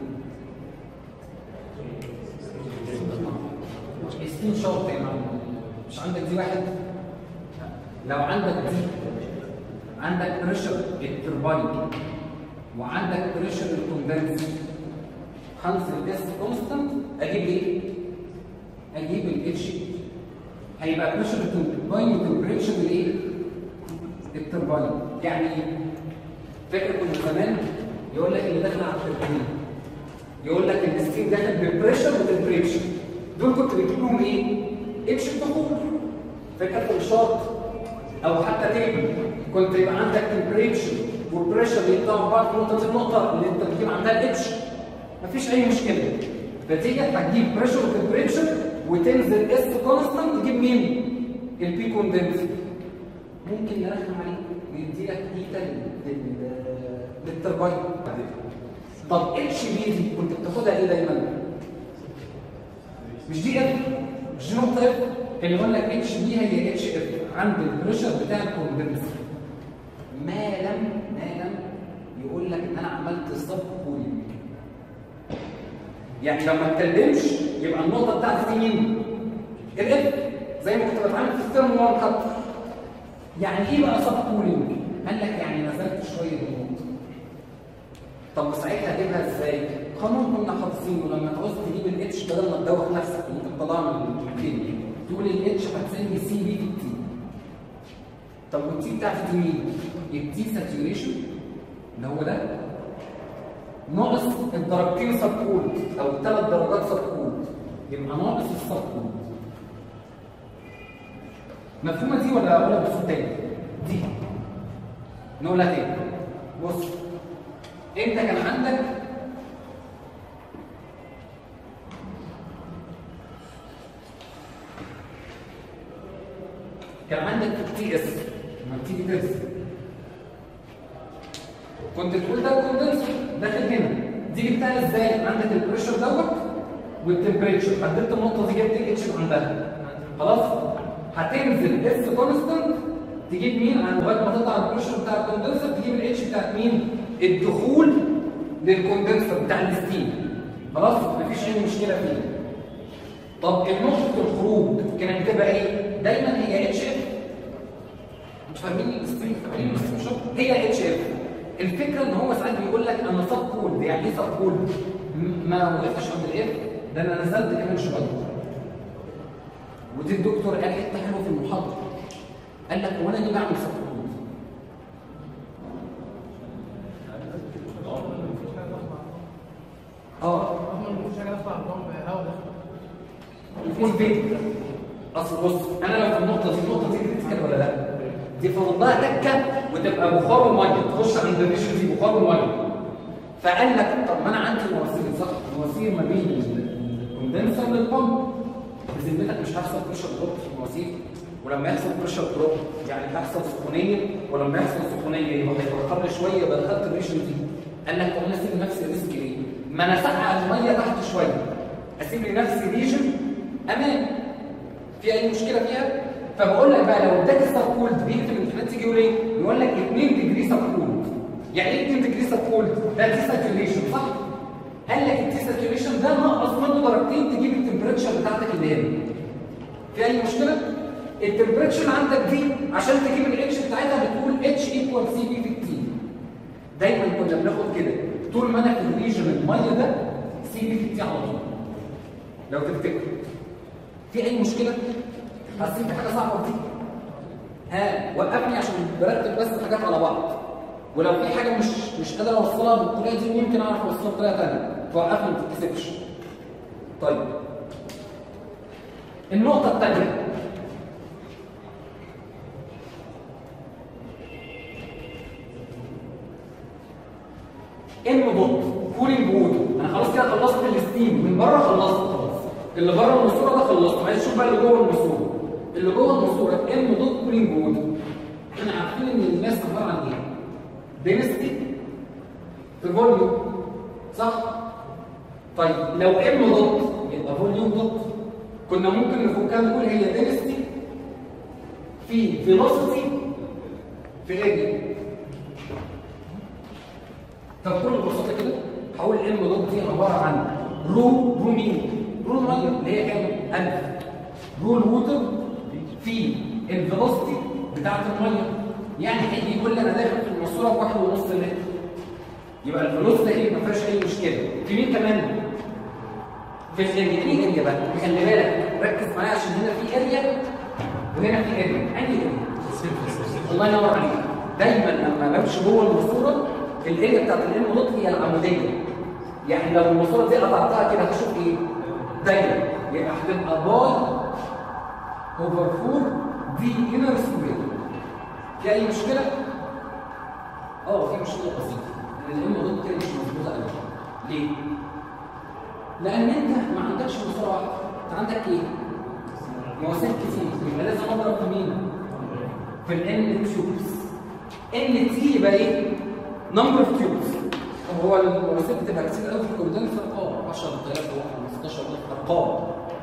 ستين شرط يا معلم مش عندك دي واحد لو عندك دي عندك بريشر الترباين وعندك بريشر الكوندنس هنزل الاس كونستانت اجيب ايه؟ اجيب الاتش هيبقى بريشر الترباين وتمبريتشر الايه؟ الترباين يعني فاكر كنا زمان يقول لك اللي داخل على الترباين يقول لك ان الستيم داخل ببريشر وتمبريتشر دول كنت بتجيب لهم ايه؟ اتش الدخول فاكر في الشارت او حتى تيبل كنت يبقى عندك تمبريتشر والبريشر بيطلعوا بعض في نقطه النقطه اللي انت بتجيب عندها الاتش مفيش اي مشكله فتيجي هتجيب بريشر وتمبريتشر وتنزل اس كونستانت تجيب مين؟ البي كوندنس ممكن نرخم عليه ندي لك ايتا للترباين طب اتش بي دي كنت بتاخدها ايه دايما؟ مش دي اف مش دي نقطه اف اللي يقول لك اتش بي هي اتش اف عند البريشر بتاع الكوندنس ما لم ما لم يقول لك ان انا عملت سب كولينج يعني لو ما اتكلمش يبقى النقطه بتاعتي دي مين؟ الاف زي ما كنت بتعامل في الترم 1 خط يعني ايه بقى سب كولينج؟ قال لك يعني نزلت شويه النقطه طب وساعتها اجيبها ازاي؟ قانون كنا حافظينه لما تعوز تجيب الاتش بدل ما تدوخ نفسك ممكن تطلعها من الكلمتين تقول الاتش هتساوي سي بي في تي طب والتي بتاعتي دي مين؟ التي ساتوريشن اللي هو ده ناقص الدرجتين سب كود او الثلاث درجات سب كود يبقى ناقص السب كود مفهومه دي ولا ولا بصوت تاني؟ دي نقولها تاني بص انت كان عندك كان عندك تي اس لما تيجي ترسم كنت تقول ده كوندنسر داخل هنا دي جبتها ازاي؟ عندك البريشر دوت والتمبريتشر حددت النقطه دي جبت الاتش اللي عندها خلاص هتنزل اس كونستنت تجيب مين عند لغايه ما تطلع البريشر بتاع الكوندنسر تجيب الاتش بتاعت مين؟ الدخول للكوندنسر بتاع الستيم خلاص مفيش اي مشكله فيه طب نقطه الخروج كانت بتبقى ايه؟ دايما هي اتش اف مش فاهمين الستريم فاهمين الستريم هي اتش اف الفكره ان هو ساعات بيقول لك انا سب كول يعني ايه سب كول ما وقفتش عند الاف ده انا نزلت كمان شويه ودي الدكتور قال حته حلوه في المحاضره قال لك هو انا ليه بعمل سب كول اه يكون فين اصل بص انا لو في النقطه دي النقطه دي كريتيكال ولا لا دي فرض لها تكه وتبقى بخار وميه تخش عند الريشه دي بخار وميه فقال لك طب ما انا عندي مواسير صح مواسير ما بين الكوندنسر للبمب بذمتك مش هيحصل بريشر دروب في المواسير ولما يحصل بريشر دروب يعني هيحصل سخونيه ولما يحصل سخونيه يبقى هيفكرني شويه يبقى دخلت الريشه دي قال لك طب انا اسيب لنفسي ريسك ليه؟ ما انا سقع الميه تحت شويه اسيب لنفسي ريجن امان في اي مشكله فيها فبقول لك بقى لو اداك السب كولد بيجي في الامتحانات تيجي يقول ايه يقول لك 2 ديجري سب كولد يعني ايه 2 ديجري سب كولد ده دي ساتوريشن صح قال لك الدي ساتوريشن ده نقص منه درجتين تجيب التمبريتشر بتاعتك اللي هنا في اي مشكله التمبريتشر عندك دي عشان تجيب الاتش بتاعتها بتقول اتش ايكوال سي بي في التي دايما كنا بناخد كده طول ما انا في الريجن الميه ده سي بي في التي على طول لو تفتكر في اي مشكله حاسين في حاجه صعبه دي ها وقفني عشان برتب بس حاجات على بعض ولو في حاجه مش مش قادر اوصلها بالطريقه دي ممكن اعرف اوصلها بطريقه ثانيه توقفني ما تتكسفش طيب النقطه الثانيه ام دوت كولينج ووتر انا خلاص كده خلصت الستيم من بره خلصت خلاص اللي بره الماسوره ده خلصت عايز اشوف بقى اللي جوه الماسوره اللي جوه الماسوره ام دوت كولينج ووتر احنا عارفين ان الماس عباره عن ايه؟ دينستي في فوليوم صح؟ طيب لو ام دوت يبقى فوليوم دوت كنا ممكن نفكها نقول هي دينستي في فيلوسيتي في اريا طب بكل بساطه كده هقول ام دوت دي عباره عن رو رو مين؟ رو الميه اللي هي كام؟ 1000 رو الووتر في الفيلوسيتي بتاعت الميه يعني هيجي يقول لي انا داخل في الماسوره بواحد ونص لتر يبقى الفلوس ده ايه ما فيهاش اي مشكله في مين كمان في الاريا ايه اريا بقى خلي بالك ركز معايا عشان هنا في اريا وهنا في اريا انهي اريا الله ينور عليك دايما لما بمشي جوه الماسوره الاريا بتاعت الام دوت هي العموديه يعني لو الماسوره دي قطعتها كده هشوف ايه دايره يبقى هتبقى باي اوفر 4 دي انر سكوير في اي مشكله اه في مشكله بسيطه ان الام دوت كده مش مظبوطه قوي ليه لان انت ما عندكش مسار واحد انت عندك ايه مواسير كتير يبقى لازم اضرب في مين في الان تيوبس ان تي يبقى ايه نمبر اوف تيوبس طب هو المواسير بتبقى كتير قوي في الكوندنسر اه 10000 و 15000 ارقام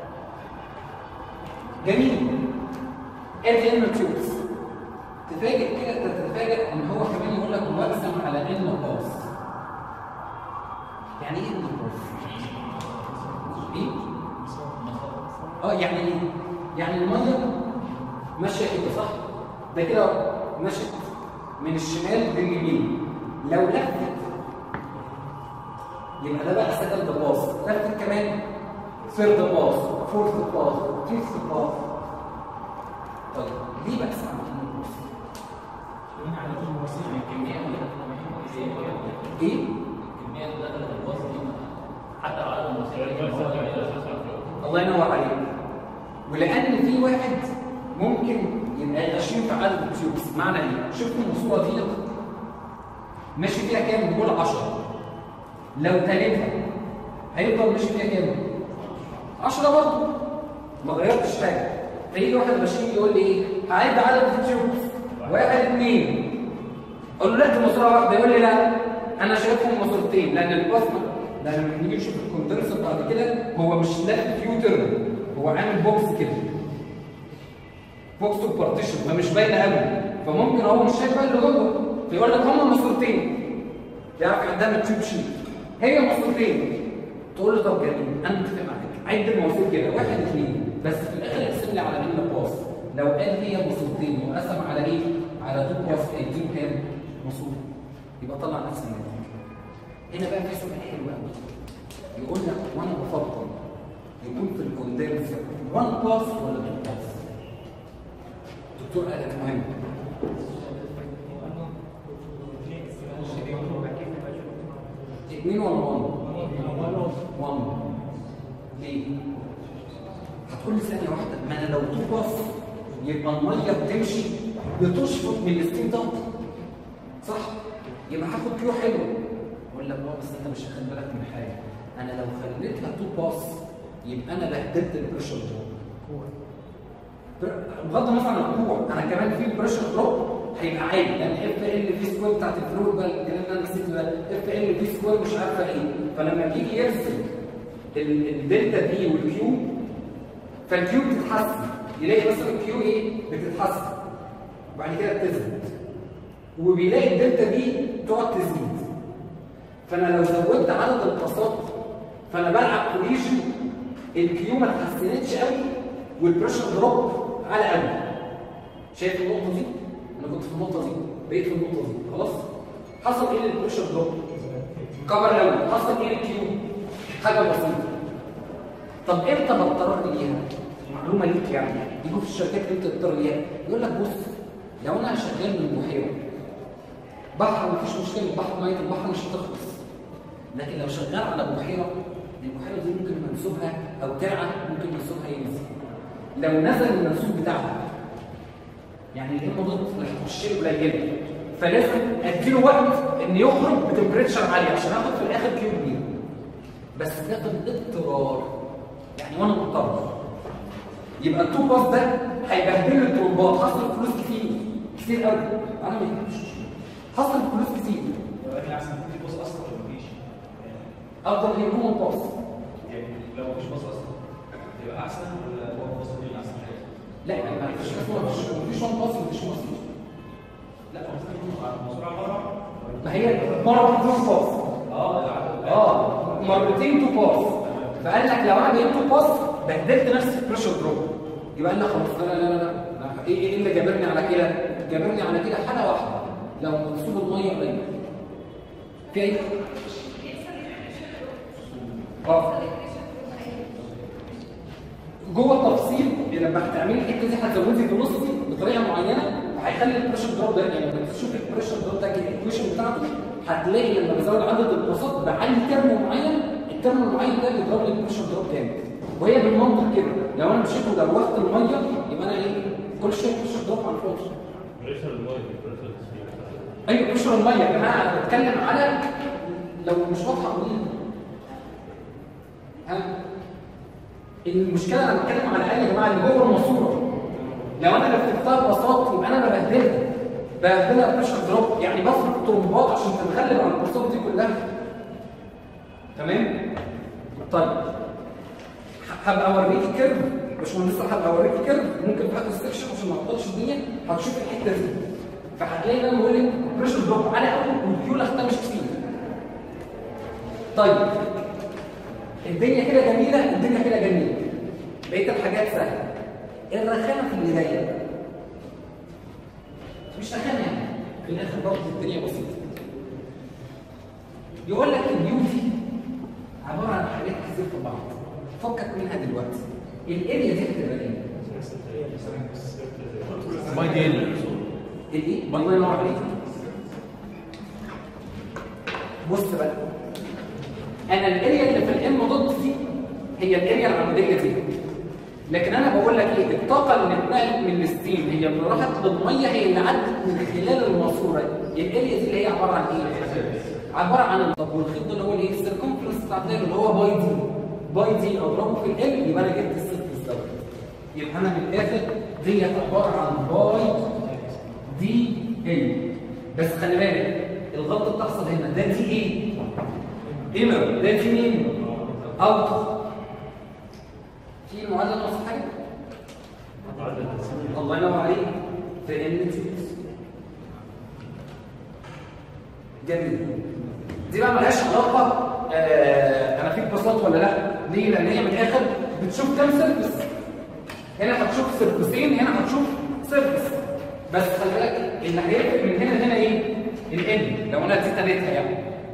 جميل ادي ان تيوبس تفاجئ كده تتفاجئ ان هو كمان يقول لك مقسم على ان باص يعني ايه ان باص ايه اه يعني ايه يعني الميه ماشيه كده صح ده كده مشت من الشمال لليمين لو لفت يبقى ده بقى سكند باص لفت كمان ثيرد باص فورث باص فيفث باص طيب ليه بقسم على ان باص ايه حتى على المسائل الله ينور عليك ولان في واحد ممكن يبقى غشيم في عدد التيوبس معنى ايه شفت الماسوره دي ماشي فيها كام بقول 10 لو تالتها هيفضل ماشي فيها كام 10 برضه ما غيرتش حاجه فيجي واحد غشيم يقول لي ايه هعد عدد التيوبس واحد اثنين اقول له لا دي ماسوره واحده يقول لي لا انا شايفهم ماسورتين لان البصمه ده لما نيجي نشوف الكوندنسر بعد كده هو مش لافت فيوتر هو عامل بوكس كده بوكس اوف بارتيشن فمش باينه قوي فممكن هو مش شايف بقى اللي جوه فيقول لك هم ماسورتين يعرف قدام التيوب شيت هي ماسورتين تقول له طب جميل انا متفق معاك عد المواسير كده واحد اثنين بس في الاخر اقسم لي على ان باص لو قال هي ماسورتين وقسم على ايه؟ على تو باص هيديله كام؟ ماسور يبقى طلع نفس النتيجه هنا بقى في سؤال حلو قوي يقول لك وانا بفضل يكون في الكوندنسر 1 باس ولا 2 باس الدكتور قال لك مهم اثنين ولا 1 1 ليه هتقول لي ثانيه واحده ما انا لو 2 باس يبقى الميه بتمشي بتشفط من الستيم ضغط صح يبقى هاخد كيو حلو اقول لك اه بس انت مش واخد بالك من حاجه انا لو خليتها تو باس يبقى انا بهدلت البريشر دروب بغض النظر عن القوه انا كمان في البريشر دروب هيبقى عالي لان اف ال في سكوير بتاعت الفلويد بقى الكلام اللي انا نسيته ده اف ال في سكوير مش عارفه ايه فلما بيجي يرسم ال- الدلتا بي والكيو فالكيو بتتحسن يلاقي مثلا الكيو ايه بتتحسن وبعد كده بتثبت وبيلاقي الدلتا بي تقعد تزيد فانا لو زودت عدد الباصات فانا بلعب كوليجن الكيو ما اتحسنتش قوي والبريشر دروب على قوي شايف النقطه دي انا كنت في النقطه دي بقيت في النقطه دي خلاص حصل ايه للبريشر دروب كبر قوي حصل ايه للكيو حاجه بسيطه طب امتى بضطر ليها معلومه ليك يعني يجوا في الشركات امتى تضطر ليها يقول لك بص لو انا شغال من البحيره بحر مفيش مشكله البحر ميه البحر مش هتخلص لكن لو شغال على بحيره البحيره دي ممكن منسوبها او ترعه ممكن منسوبها ينزل لو نزل المنسوب بتاعها يعني الام دوت اللي هتخش له قليله فلازم اديله وقت ان يخرج بتمبريتشر عاليه عشان اخد في الاخر كيو كبير بس تاخد اضطرار يعني وانا مضطر يبقى التو باس ده هيبهدل لي الترومبات هصرف فلوس كتير كتير قوي انا ما يهمنيش هصرف فلوس كتير ولكن احسن في بص اصلا ولا مفيش افضل هيكون باص يعني لو مفيش بص اصلا يبقى احسن ولا هو بص دي احسن حاجه لا يعني ما فيش مفيش مفيش وان باص ومفيش مصر لا هو ممكن يكون مسرعه مره ما هي مره بدون باص اه العدد اه مرتين تو باص فقال لك لو انا بقيت تو باص بهدلت نفسي في بريشر دروب يبقى قال لك خلاص لا لا لا لا لا. ايه ايه اللي جابرني على كده؟ جابرني على كده حاجه واحده لو منسوب الميه قليل في ايه؟ اه جوه التفصيل لما هتعملي الحته دي هتزودي الفيلوسيتي بطريقه معينه وهيخلي البريشر دروب ده يعني لما تشوفي البريشر دروب ده الايكويشن بتاعته هتلاقي لما بزود عدد البساط بعلي ترم معين الترم المعين ده بيضرب لي البريشر دروب جامد وهي بالمنطق كده لو انا مشيت ودوخت الميه يبقى انا ايه كل شويه بريشر دروب على الفاضي بريشر المايه بريشر السيل ايوه بريشر الميه يا جماعه انا بتكلم على لو مش واضحه قولي ها المشكله انا بتكلم على حاجه يا جماعه اللي جوه الماسوره لو انا لفتها ببساط يبقى انا ببهدلها ببهدلها بريشر دروب يعني بفرق ترومبات عشان تتغلب على البساط دي كلها تمام طيب ه- هبقى اوريكي كيرف مش لسه هبقى اوريكي كيرف ممكن في اخر السكشن عشان ما اقطعش الدنيا هتشوف الحته دي فهتلاقي ان انا بقول لك بريشر دروب على اول والكيو اختها مش كتير طيب الدنيا كده جميله الدنيا كده جميله بقيه الحاجات سهله الرخامه في اللي جايه مش رخامه يعني في الاخر برضه الدنيا بسيطه يقول لك البيوتي عباره عن حاجات كتير في بعض فكك منها دلوقتي الاريا دي هتبقى ايه؟ باي ديل الايه؟ الله ينور عليك بص بقى انا الاريا اللي في الام ضد دي هي الاريا العموديه دي لكن انا بقول لك ايه الطاقه اللي اتنقلت من الستيم هي اللي راحت للميه هي اللي عدت من خلال الماسوره الاريا دي اللي هي عباره عن ايه عباره عن طب والخيط ده اللي هو الايه السيركمفرنس بتاع الدايره اللي هو باي دي باي دي اضربه في ال يبقى انا جبت السيرفس دوت يبقى انا من الاخر ديت عباره عن باي دي ال بس خلي بالك الغلطه بتحصل هنا ده دي ايه انر ده دي مين اوت في المعادله ناقص حاجه عدد السيل الله ينور عليك في ان تي جميل دي بقى ملهاش علاقه آه انا فيك بساط ولا لا ليه لان هي من الاخر بتشوف كام سيرفيس هنا هتشوف سيرفيسين هنا هتشوف سيرفيس بس خلي بالك اللي هيفرق من هنا لهنا ايه الان لو انا اديت تالتها يعني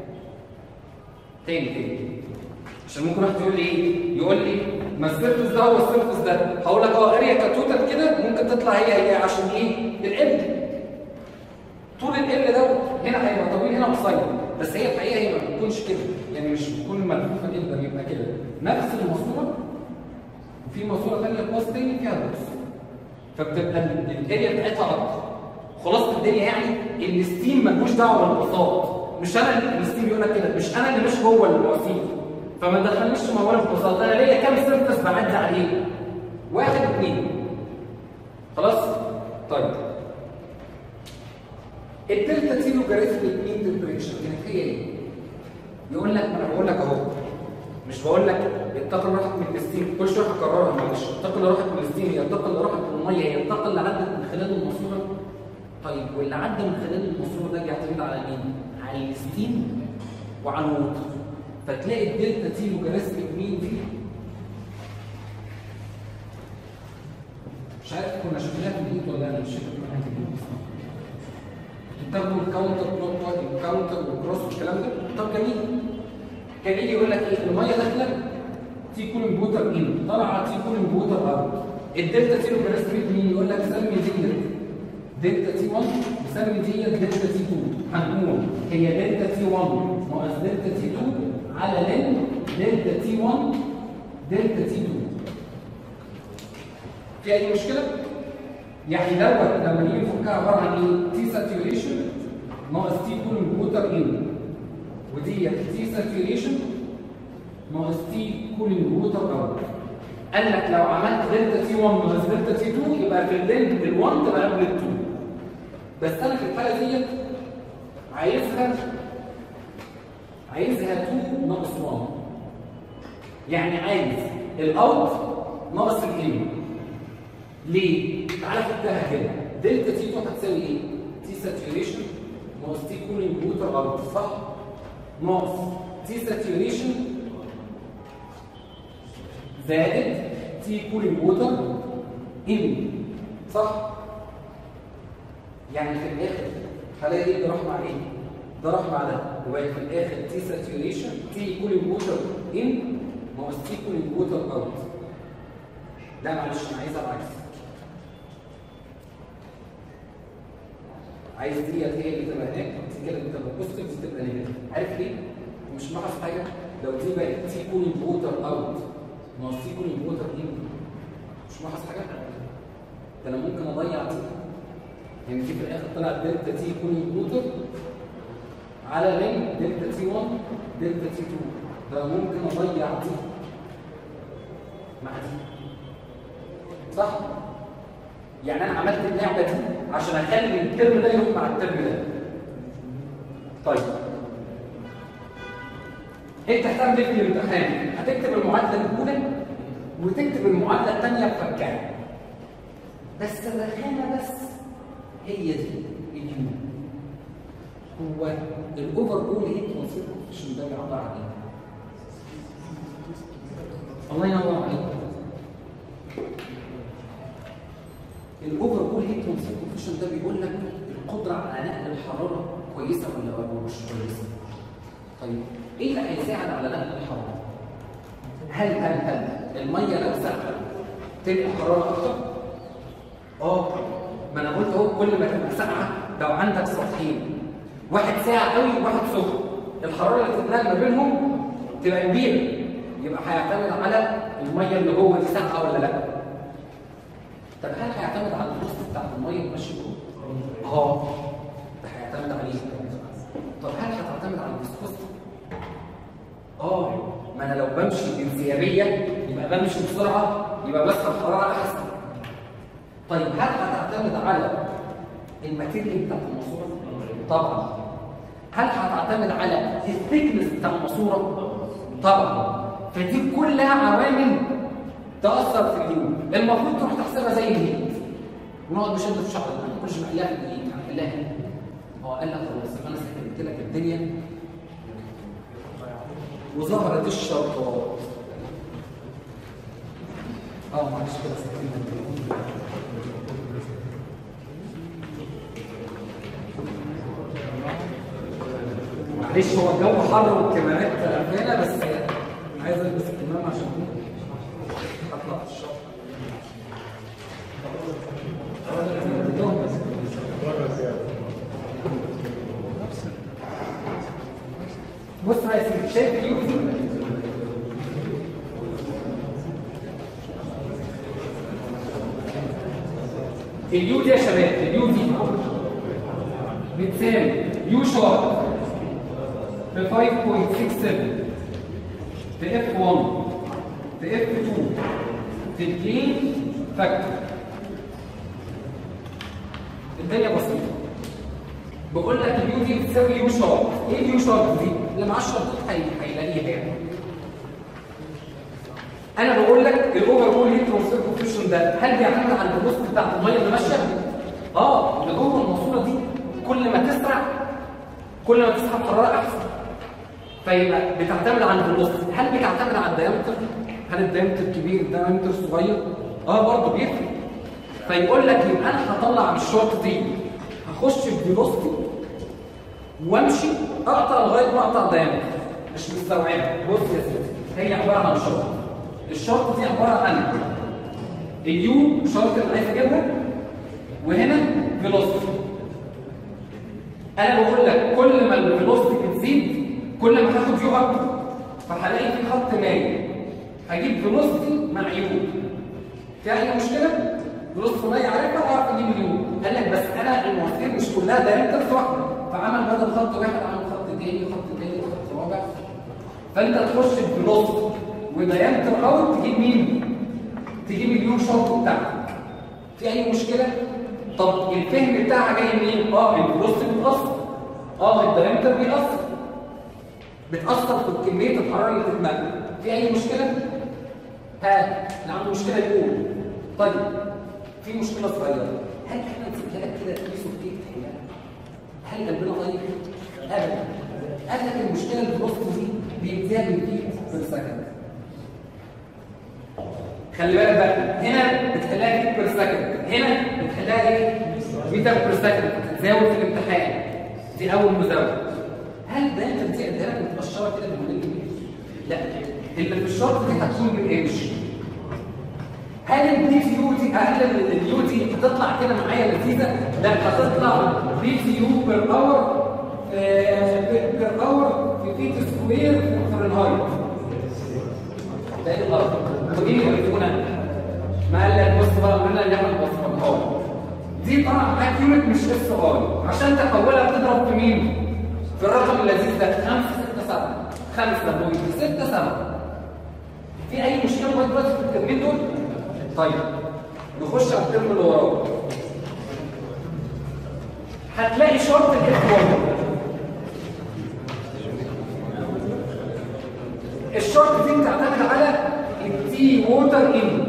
تاني تاني عشان ممكن واحد يقول لي ايه يقول لي ما السيرفس ده هو السيرفس ده هقول لك اه اريا كتوتال كده ممكن تطلع هي هي عشان ايه الام طول ال ده هنا هيبقى طويل هنا قصير بس هي الحقيقه هي ما بتكونش كده يعني مش بتكون ملفوفه جدا يبقى كده نفس الماسوره وفي ماسوره ثانيه باص تاني فيها بوكس فبتبقى ال- الاريا بتاعتها اكتر خلاصه الدنيا يعني الستيم ملوش دعوه بالبساط مش انا اللي الستيم بيقول لك كده مش انا اللي مش جوه المواسير فما دخلنيش في موال البساط انا ليا كام سيرفس بعدي عليه واحد اثنين خلاص طيب الدلتا تي لوجاريتم المين تمبريتشر كانت هي ايه؟ يقول لك انا بقول لك اهو مش بقول لك الطاقه اللي راحت من الستيم كل شويه هكررها معلش الطاقه اللي راحت من الستيم هي الطاقه اللي راحت من الميه هي الطاقه اللي عدت من خلال الماسوره طيب واللي عدى من خلال الماسوره ده بيعتمد على مين؟ على الستيم وعلى الووتر فتلاقي الدلتا تي لوجاريتم المين دي مش عارف كنا شفناها في البيت ولا انا مش فاكر كنا في البيت بتاخدوا الكاونتر كلوك وايز والكاونتر والكروس والكلام ده طب جميل كان يجي يقول لك ايه الميه داخله تي كولين بوتر ان طالعه تي كولين بوتر اوت الدلتا تي لوجاريتم مين يقول لك سمي ديت دلتا تي 1 وسمي ديت دلتا تي 2 هنقول هي دلتا تي 1 ناقص دلتا تي 2 على لن دلتا تي 1 دلتا تي 2 في اي مشكله؟ يعني دوت لما نيجي نفكها عباره عن ايه؟ تي ساتيوريشن ناقص تي كولينج ووتر ان ودي تي ساتوريشن ناقص تي كولينج ووتر اوت قال لك لو عملت دلتا تي 1 ناقص دلتا تي 2 يبقى في اللينك ال1 تبقى قبل ال2 بس انا في الحاله ديت عايزها عايزها 2 ناقص 1 يعني عايز الاوت ناقص الان ليه؟ تعالى خدها كده دلتا تي 2 هتساوي ايه؟ تي ساتوريشن ناقص تي كولينج ووتر اوت صح؟ ناقص تي ساتوريشن زائد تي كولينج ووتر ان صح؟ يعني في الاخر هلاقي ايه ده راح مع ايه؟ ده راح مع ده يبقى في الاخر تي ساتوريشن تي كولينج ووتر ان ناقص تي كولينج ووتر اوت لا معلش انا عايزها العكس عايز ديت هي اللي تبقى هناك دي كده بتبقى بوزيتيف دي تبقى نيجاتيف عارف ليه؟ مش ملاحظ حاجه لو دي بقت تي كولينج ووتر اوت ناقص تي كولينج ووتر ان مش ملاحظ حاجه ده انا ممكن اضيع دي يعني دي في الاخر طلعت دلتا تي كولينج ووتر على لين دلتا تي 1 دلتا تي 2 ده أنا ممكن اضيع دي مع دي صح؟ يعني انا عملت اللعبه دي عشان اخلي الترم ده يروح مع الترم ده طيب انت هتعمل ايه في الامتحان هتكتب المعادله الاولى وتكتب المعادله الثانيه بفكها بس الرخامه بس هي دي اليو هو الاوفر اول هيت ترانسفير كوفيشن ده عباره عن ايه الله ينور عليك الاوفر اول هيت ترانسفير كوفيشن ده بيقول لك القدره على نقل الحراره كويسه ولا مش كويسه طيب ايه اللي هيساعد على نقل الحراره هل هل هل الميه لو ساقعه تنقل حراره اكتر اه ما انا قلت اهو كل ما تبقى ساقعه لو عندك سطحين واحد ساقع قوي وواحد سخن الحراره اللي تتنقل ما بينهم تبقى كبيره يبقى هيعتمد على الميه اللي جوه دي ساقعه ولا لا طب هل هيعتمد على الوسط بتاعت الميه اللي ماشيه جوه اه ده هيعتمد عليه طب هل هتعتمد على الفيسكوستي اه ما انا لو بمشي بانسيابيه يبقى بمشي بسرعه يبقى بسحب حراره احسن طيب هل هتعتمد على الماتيريال بتاعت الماسوره طبعا هل هتعتمد على الثيكنس بتاع الماسوره طبعا فدي كلها عوامل تاثر في اليوم المفروض تروح تحسبها زي الهيت ونقعد نشد في شعرنا ما كناش بنحلها في الهيت هنحلها هنا هو قال لك خلاص انا سهلت لك الدنيا وظهرت الشرطات اه معلش كده سكتنا معلش هو الجو حر والكاميرات قفاله بس انا عايز البس الكمامه عشان اطلع في الشط بص يا سيدي شايف اليو دي اليو دي يا شباب اليو دي بتساوي يو شارب في 5.67 في اف 1 في اف 2 في الجين فاكتور الدنيا بسيطه بقول لك اليو دي بتساوي يو شارب ايه اليو شارب دي اللي معاه الشرطات هيلاقيها يعني انا بقول لك الاوفر اول هيت ترانسفير كوفيشن ده هل بيعتمد على البوست بتاعت الميه اللي ماشيه اه اللي جوه الماسوره دي كل ما تسرع كل ما تسحب حراره احسن فيبقى بتعتمد على البوست هل بتعتمد على الدايمتر هل الدايمتر كبير الدايمتر صغير اه برضه بيفرق فيقول لك يبقى انا هطلع من الشورت دي هخش في فيلوستي وامشي اقطع لغايه ما اقطع دايمتر مش مستوعبه بص يا سيدي هي عباره عن شرط الشرط دي عباره عن اليو شرط اللي عايز اجيبها وهنا فيلوسيتي انا بقول لك كل ما الفيلوسيتي بتزيد كل ما هاخد يو اكتر فهلاقي في خط مايل هجيب فيلوسيتي مع يو في اي مشكله فيلوسيتي مايل عارفها اعرف اجيب اليو قال لك بس انا المواسير مش كلها دايركترز واحده فعمل بدل خط واحد عمل خط تاني خط تاني خط رابع فانت تخش بنص ودايركتر اوت تجيب مين؟ تجيب اليو شوت بتاعك في اي مشكله؟ طب الفهم بتاعها جاي منين؟ اه الفلوس بتاثر اه الدايركتر بيأثر بتأثر في كمية الحرارة اللي بتتنقل في أي مشكلة؟ ها اللي عنده مشكلة يقول طيب في مشكلة صغيرة هل احنا نسيبها لك كده في سكتين تحلها؟ هل قلبنا طيب؟ أبدا قال لك المشكلة اللي في الوسط دي بيديها بالبيت في السكند خلي بالك بقى هنا بتحلها كيك بير سكند هنا بتحلها ايه؟ متر بير سكند بتتزاول في الامتحان دي أول مزاولة هل ده انت دي اديها لك متقشره كده بالملي لا اللي في الشرط دي هتكون بالانش هل البي في يو دي هل اليو دي هتطلع كده معايا لذيذه لا هتطلع بي في يو بير اور بير اور في فيت سكوير فرنهايت ده ايه الغلط ودي اللي بيقولنا ما قال لك بص بقى قلنا اللي احنا بنوصفها دي طبعا معاك يونت مش اس اي عشان تحولها بتضرب في مين؟ في الرقم اللذيذ ده 5 6 7 5 بوينت 6 7 في اي مشكله لغايه دلوقتي في الترمين دول؟ طيب نخش على الترم اللي وراه هتلاقي شرط الاف 1 الشرط دي بتعتمد على التي ووتر ان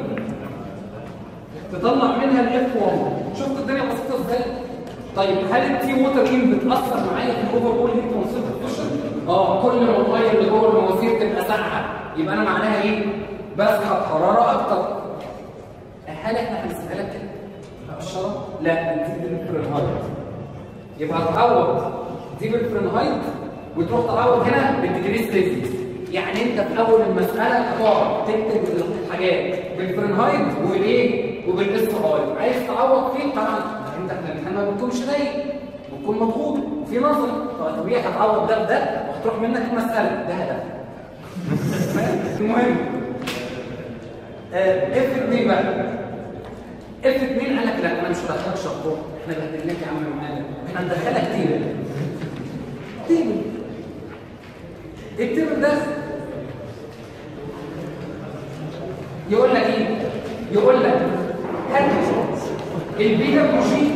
تطلع منها الاف 1 شفت الدنيا بسيطه ازاي؟ طيب هل التي ووتر ان بتاثر معايا في الاوفر اول هيت كونسنتريشن؟ اه كل ما الميه اللي جوه المواسير تبقى ساقعه يبقى انا معناها ايه؟ بسحب حراره اكتر هل احنا هنسيبها لك كده؟ مقشره؟ لا دي بالفرنهايت يبقى تعوض دي بالفرنهايت وتروح تعوض هنا بالديجري سيلسيوس يعني انت في اول المساله هتقعد تكتب الحاجات بالفرنهايت والايه؟ وبالاس اي عايز تعوض فين طبعا انت في الامتحان ما بتكونش رايق بتكون مضغوط وفي نظري فطبيعي هتعوض ده بده وهتروح منك المساله ده هدف المهم اف 2 بقى اف 2 قال لك لا انا مش هدخلك شطور احنا بهدلناك يا عم معانا احنا هندخلك تيبل تيبل التيبل ده يقول لك ايه يقول لك هات البي دبليو جي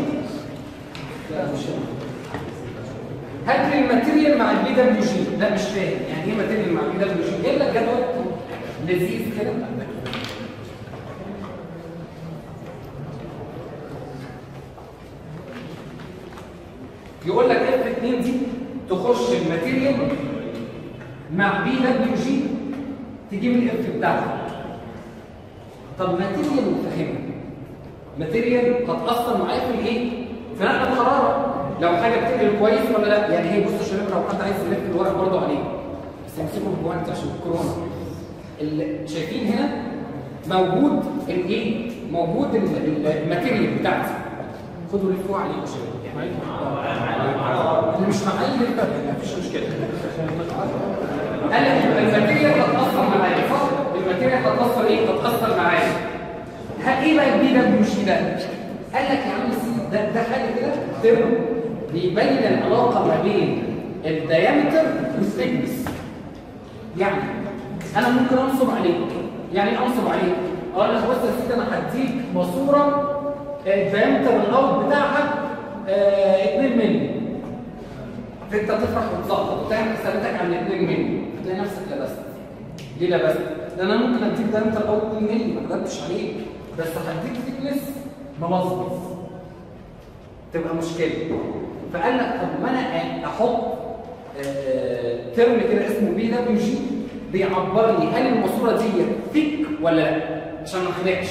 هات لي الماتيريال مع البي دبليو جي لا مش فاهم يعني ايه ماتيريال مع البي دبليو جي جايب لك جدول لذيذ كده يقول لك اف 2 دي تخش الماتيريال مع بي دبليو جي تجيب الاف بتاعها طب ماتيريال متفهمه ماتيريال هتاثر معايا في الايه في نقل الحراره لو حاجه بتنقل كويس ولا لا يعني هي بصوا يا شباب لو حد عايز يلف الورق برضه عليه بس امسكوا بجوانت عشان الكورونا اللي شايفين هنا موجود الايه موجود ال- الماتيريال بتاعتي خدوا لفوها عليه يا شباب اللي مش معين مفيش مشكله قال لك يبقى الماتيريال هتاثر معايا صح الماتيريال هتاثر ايه هتاثر معايا ها ايه بقى البي دبليو جي ده قال لك يا عم سيدي ده ده حاجه كده ترم بيبين العلاقه ما بين الديامتر والثيكنس يعني انا ممكن انصب عليك يعني ايه انصب عليك اقول لك بص يا سيدي انا هديك ماسوره الديامتر الاوت بتاعها آه 2 مللي فانت تفرح وتظبط وتعمل حساباتك على 2 مللي تلاقي نفسك لبست ليه لبست؟ لان انا ممكن اديك ديامتر الاوت 2 مللي ما كتبتش عليك بس هديك ثيكنس ملظلظ تبقى مشكله فقال لك طب ما انا احط آه ترم كده اسمه بي دبليو جي بيعبر لي هل الماسوره دي ثيك ولا لا عشان ما اخنقش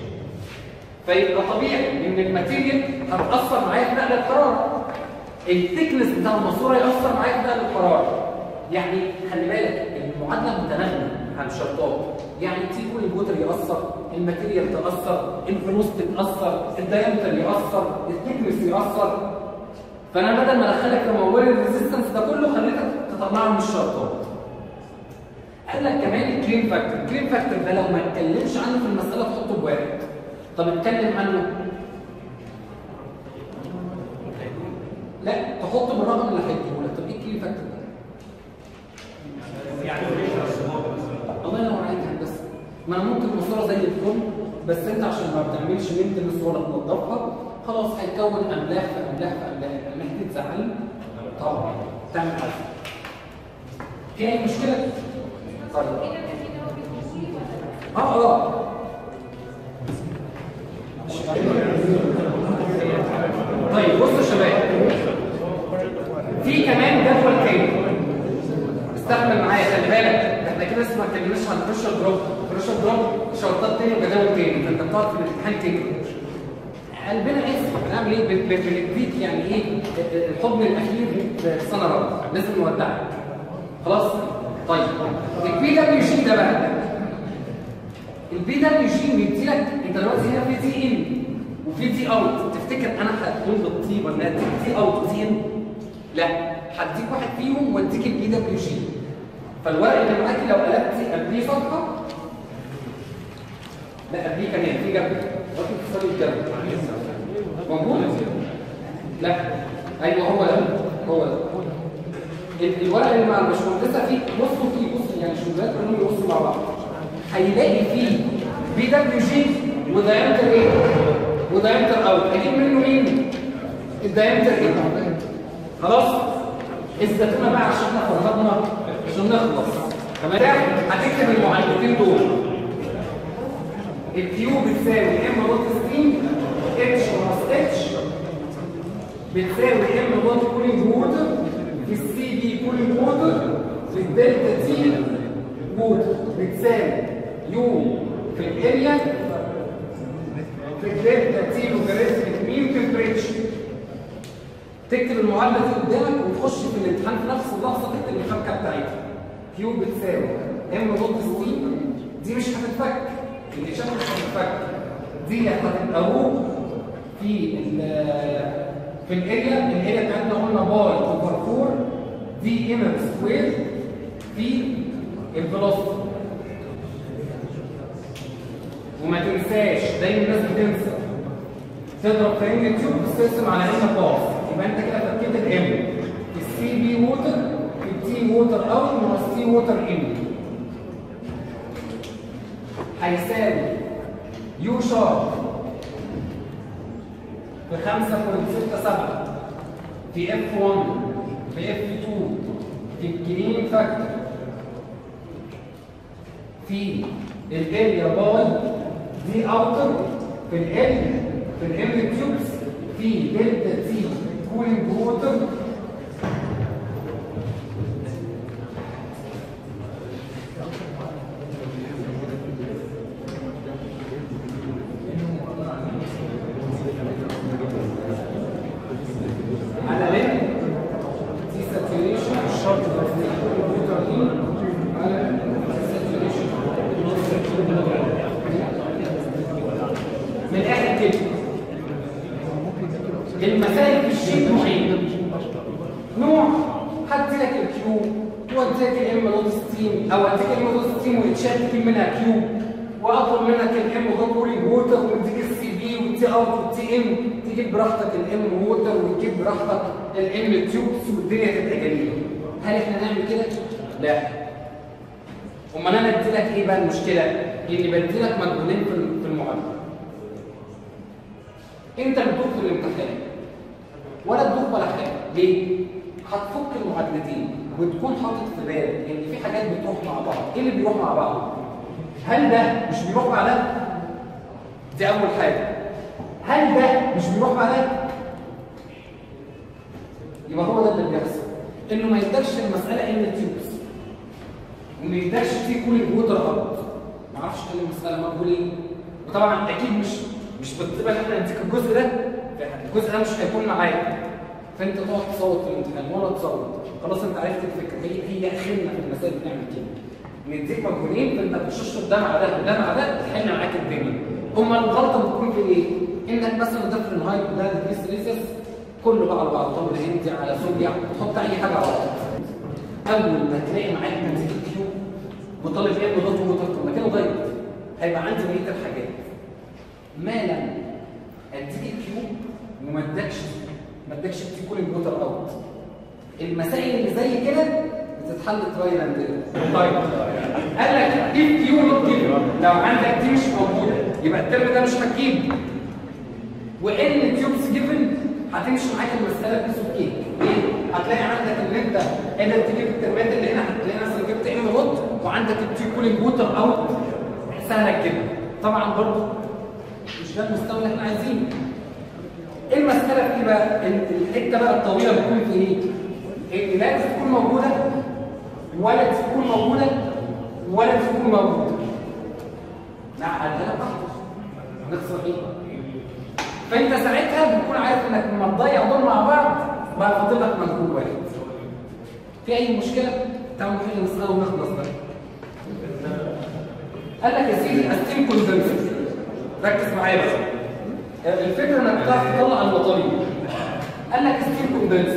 فيبقى طبيعي ان الماتيريال هتاثر معايا في نقل الحراره الثيكنس بتاع الماسوره ياثر معايا في نقل الحراره يعني خلي بالك المعادله متناغمه عن شرطات يعني تيكون الوتر ياثر الماتيريال تاثر الفلوس تتاثر الدايمتر ياثر الثيكنس ياثر فانا بدل ما ادخلك في موال الريزيستنس ده كله خليتك تطلعه من الشرطات قال لك كمان الكلين فاكتور الكلين فاكتور ده لو ما اتكلمش عنه في المساله تحطه بواحد طب اتكلم عنه لا تحط بالرقم اللي هيديهولك طب ايه الكيو فاكتور ده؟ الله ينور عليك يا هندسه ما انا ممكن الصوره زي الفل بس انت عشان ما بتعملش مينتنس ولا تنظفها خلاص هيتكون املاح في املاح في املاح الاملاح دي تزعل طبعا تعمل حاجه في اي مشكله؟ طيب اه اه طيب بصوا يا شباب في كمان جدول تاني استحمل معايا خلي بالك احنا كده لسه ما اتكلمناش عن بريشر دروب بريشر دروب شرطات تاني وجداول تاني فانت بتقعد في الامتحان تاني قلبنا اسف هنعمل ايه بن- بن- بنديك يعني ايه الحضن الاخير في سنه رابعه لازم نودعك خلاص طيب البي دبليو جي ده بقى البي دبليو جي بيدي لك انت دلوقتي هنا في تي ان وفي تي اوت تفتكر انا هتكون بالطيبه انها تي تي اوت وتي ان لا هديك واحد فيهم واديك البي دبليو جي فالورق اللي معاك لو قلبت قبليه صفحه لا قبليه كمان في جنب ممكن تصلي الجنب موجود لا ايوه هو ده هو ده ال- الورق اللي مع الباشمهندسه فيه بصوا فيه بصوا يعني شغلات كلهم يبصوا مع بعض هيلاقي فيه بي دبليو جي ودايمتر ايه ودايمتر اوت اجيب منه مين الدايمتر ايه خلاص اثبتونا بقى عشان احنا فرهدنا عشان نخلص تمام هتكتب المعادلتين دول الكيو بتساوي ام دوت ستيم اتش ناقص اتش بتساوي ام دوت كولينج ووتر في السي بي كولينج ووتر في الدلتا تي ووتر بتساوي يو في الاريا في الدلتا تي لوغاريتميك مين تمبريتشر تكتب المعادله دي قدامك وتخش في الامتحان في نفس اللحظه تكتب الفكه بتاعتها كيو بتساوي ام دوت ستيم دي مش هتتفك الاشاره مش هتتفك دي هتبقى رو في ال في الاريا الاريا بتاعتنا قلنا باي اوفر 4 دي ام سكوير في الفيلوسيتي وما تنساش دايما الناس بتنسى تضرب في ان تيوب تقسم على ان باص يبقى انت كده فكيت الام السي بي ووتر في التي ووتر اوت ناقص تي ووتر ان هيساوي يو شارب في 5.67 في اف 1 في اف 2 في الجرين فاكتور في الاريا باي دي اوتر في ال في الام كيوبس في دلتا تي كولينج ووتر على لين تي ساتوريشن الشرط ده ووتر دي على ساتوريشن من الاخر كده المسائل في الشيء نوعين نوع هدي لك الكيو واديك الام دوت ستيم او اديك الام دوت ستيم ويتشات تجيب منها كيو واطلب منك الام دوت كولينج ووتر واديك السي بي والتي اوت والتي ام تجيب براحتك الام ووتر وتجيب براحتك الام تيوبس والدنيا تبقى جميله هل احنا نعمل كده؟ لا امال انا ادي لك ايه بقى المشكله؟ اني بدي لك مجهولين في في المعادله انت بتدوق في الامتحان ولا تدوق ولا حاجه ليه هتفك المعادلتين وتكون حاطط في بالك ان في حاجات بتروح مع بعض ايه اللي بيروح مع بعض هل ده مش بيروح مع ده دي اول حاجه هل ده مش بيروح مع ده يبقى هو ده اللي بيحصل انه ما يقدرش المساله ان تيوبس وما يقدرش في كل الوتر اب ما اعرفش احل المساله مقبول ايه وطبعا اكيد مش مش بالطبع ان احنا نديك الجزء ده الجزء ده مش هيكون معاك فانت تقعد تصوت في الامتحان ولا تصوت خلاص انت عرفت الفكره هي هي اخرنا في المسائل بنعمل كده نديك مجهولين فانت بتشطب ده مع ده وده مع ده تحل معاك الدنيا امال الغلطه بتكون في ايه؟ انك مثلا ضفر الهايب ده البيس ريزس كله بقى على بعض تمر هندي على سوريا تحط اي حاجه على بعض اول ما تلاقي معاك نتيجه كيو وطالب ايه مضاد ومضاد مكانه ضيق هيبقى عندي بقيه الحاجات ما لم اديك الكيو وما ادكش ما ادكش تي كولينج ووتر اوت المسائل اللي زي كده بتتحل ترايل اند طيب قال لك if you not given لو عندك دي مش موجوده يبقى الترم ده مش هتجيب وان تيوبس جيفن هتمشي معاك المساله بيس اوف كيك ليه؟ هتلاقي عندك ان انت قادر تجيب الترمات اللي هنا هتلاقي مثلا جبت ام روت وعندك التي كولينج ووتر اوت سهله جدا طبعا برضه مش ده المستوى اللي احنا عايزينه ايه المساله في ايه بقى؟ ال- الحته بقى الطويله بتكون في ايه؟ ان لا تكون موجوده ولا تكون موجوده ولا تكون موجوده نعقدها لك واحده هنخسر ايه؟ فانت ساعتها بتكون عارف انك لما تضيع دول مع بعض بقى فاضل لك مجهود واحد في اي مشكله تعالوا نحل المساله ونخلص بقى قال لك يا سيدي استيم كوندنسر ركز معايا بقى الفكره انك بتعرف تطلع المطالب قال لك استيم كوندنسر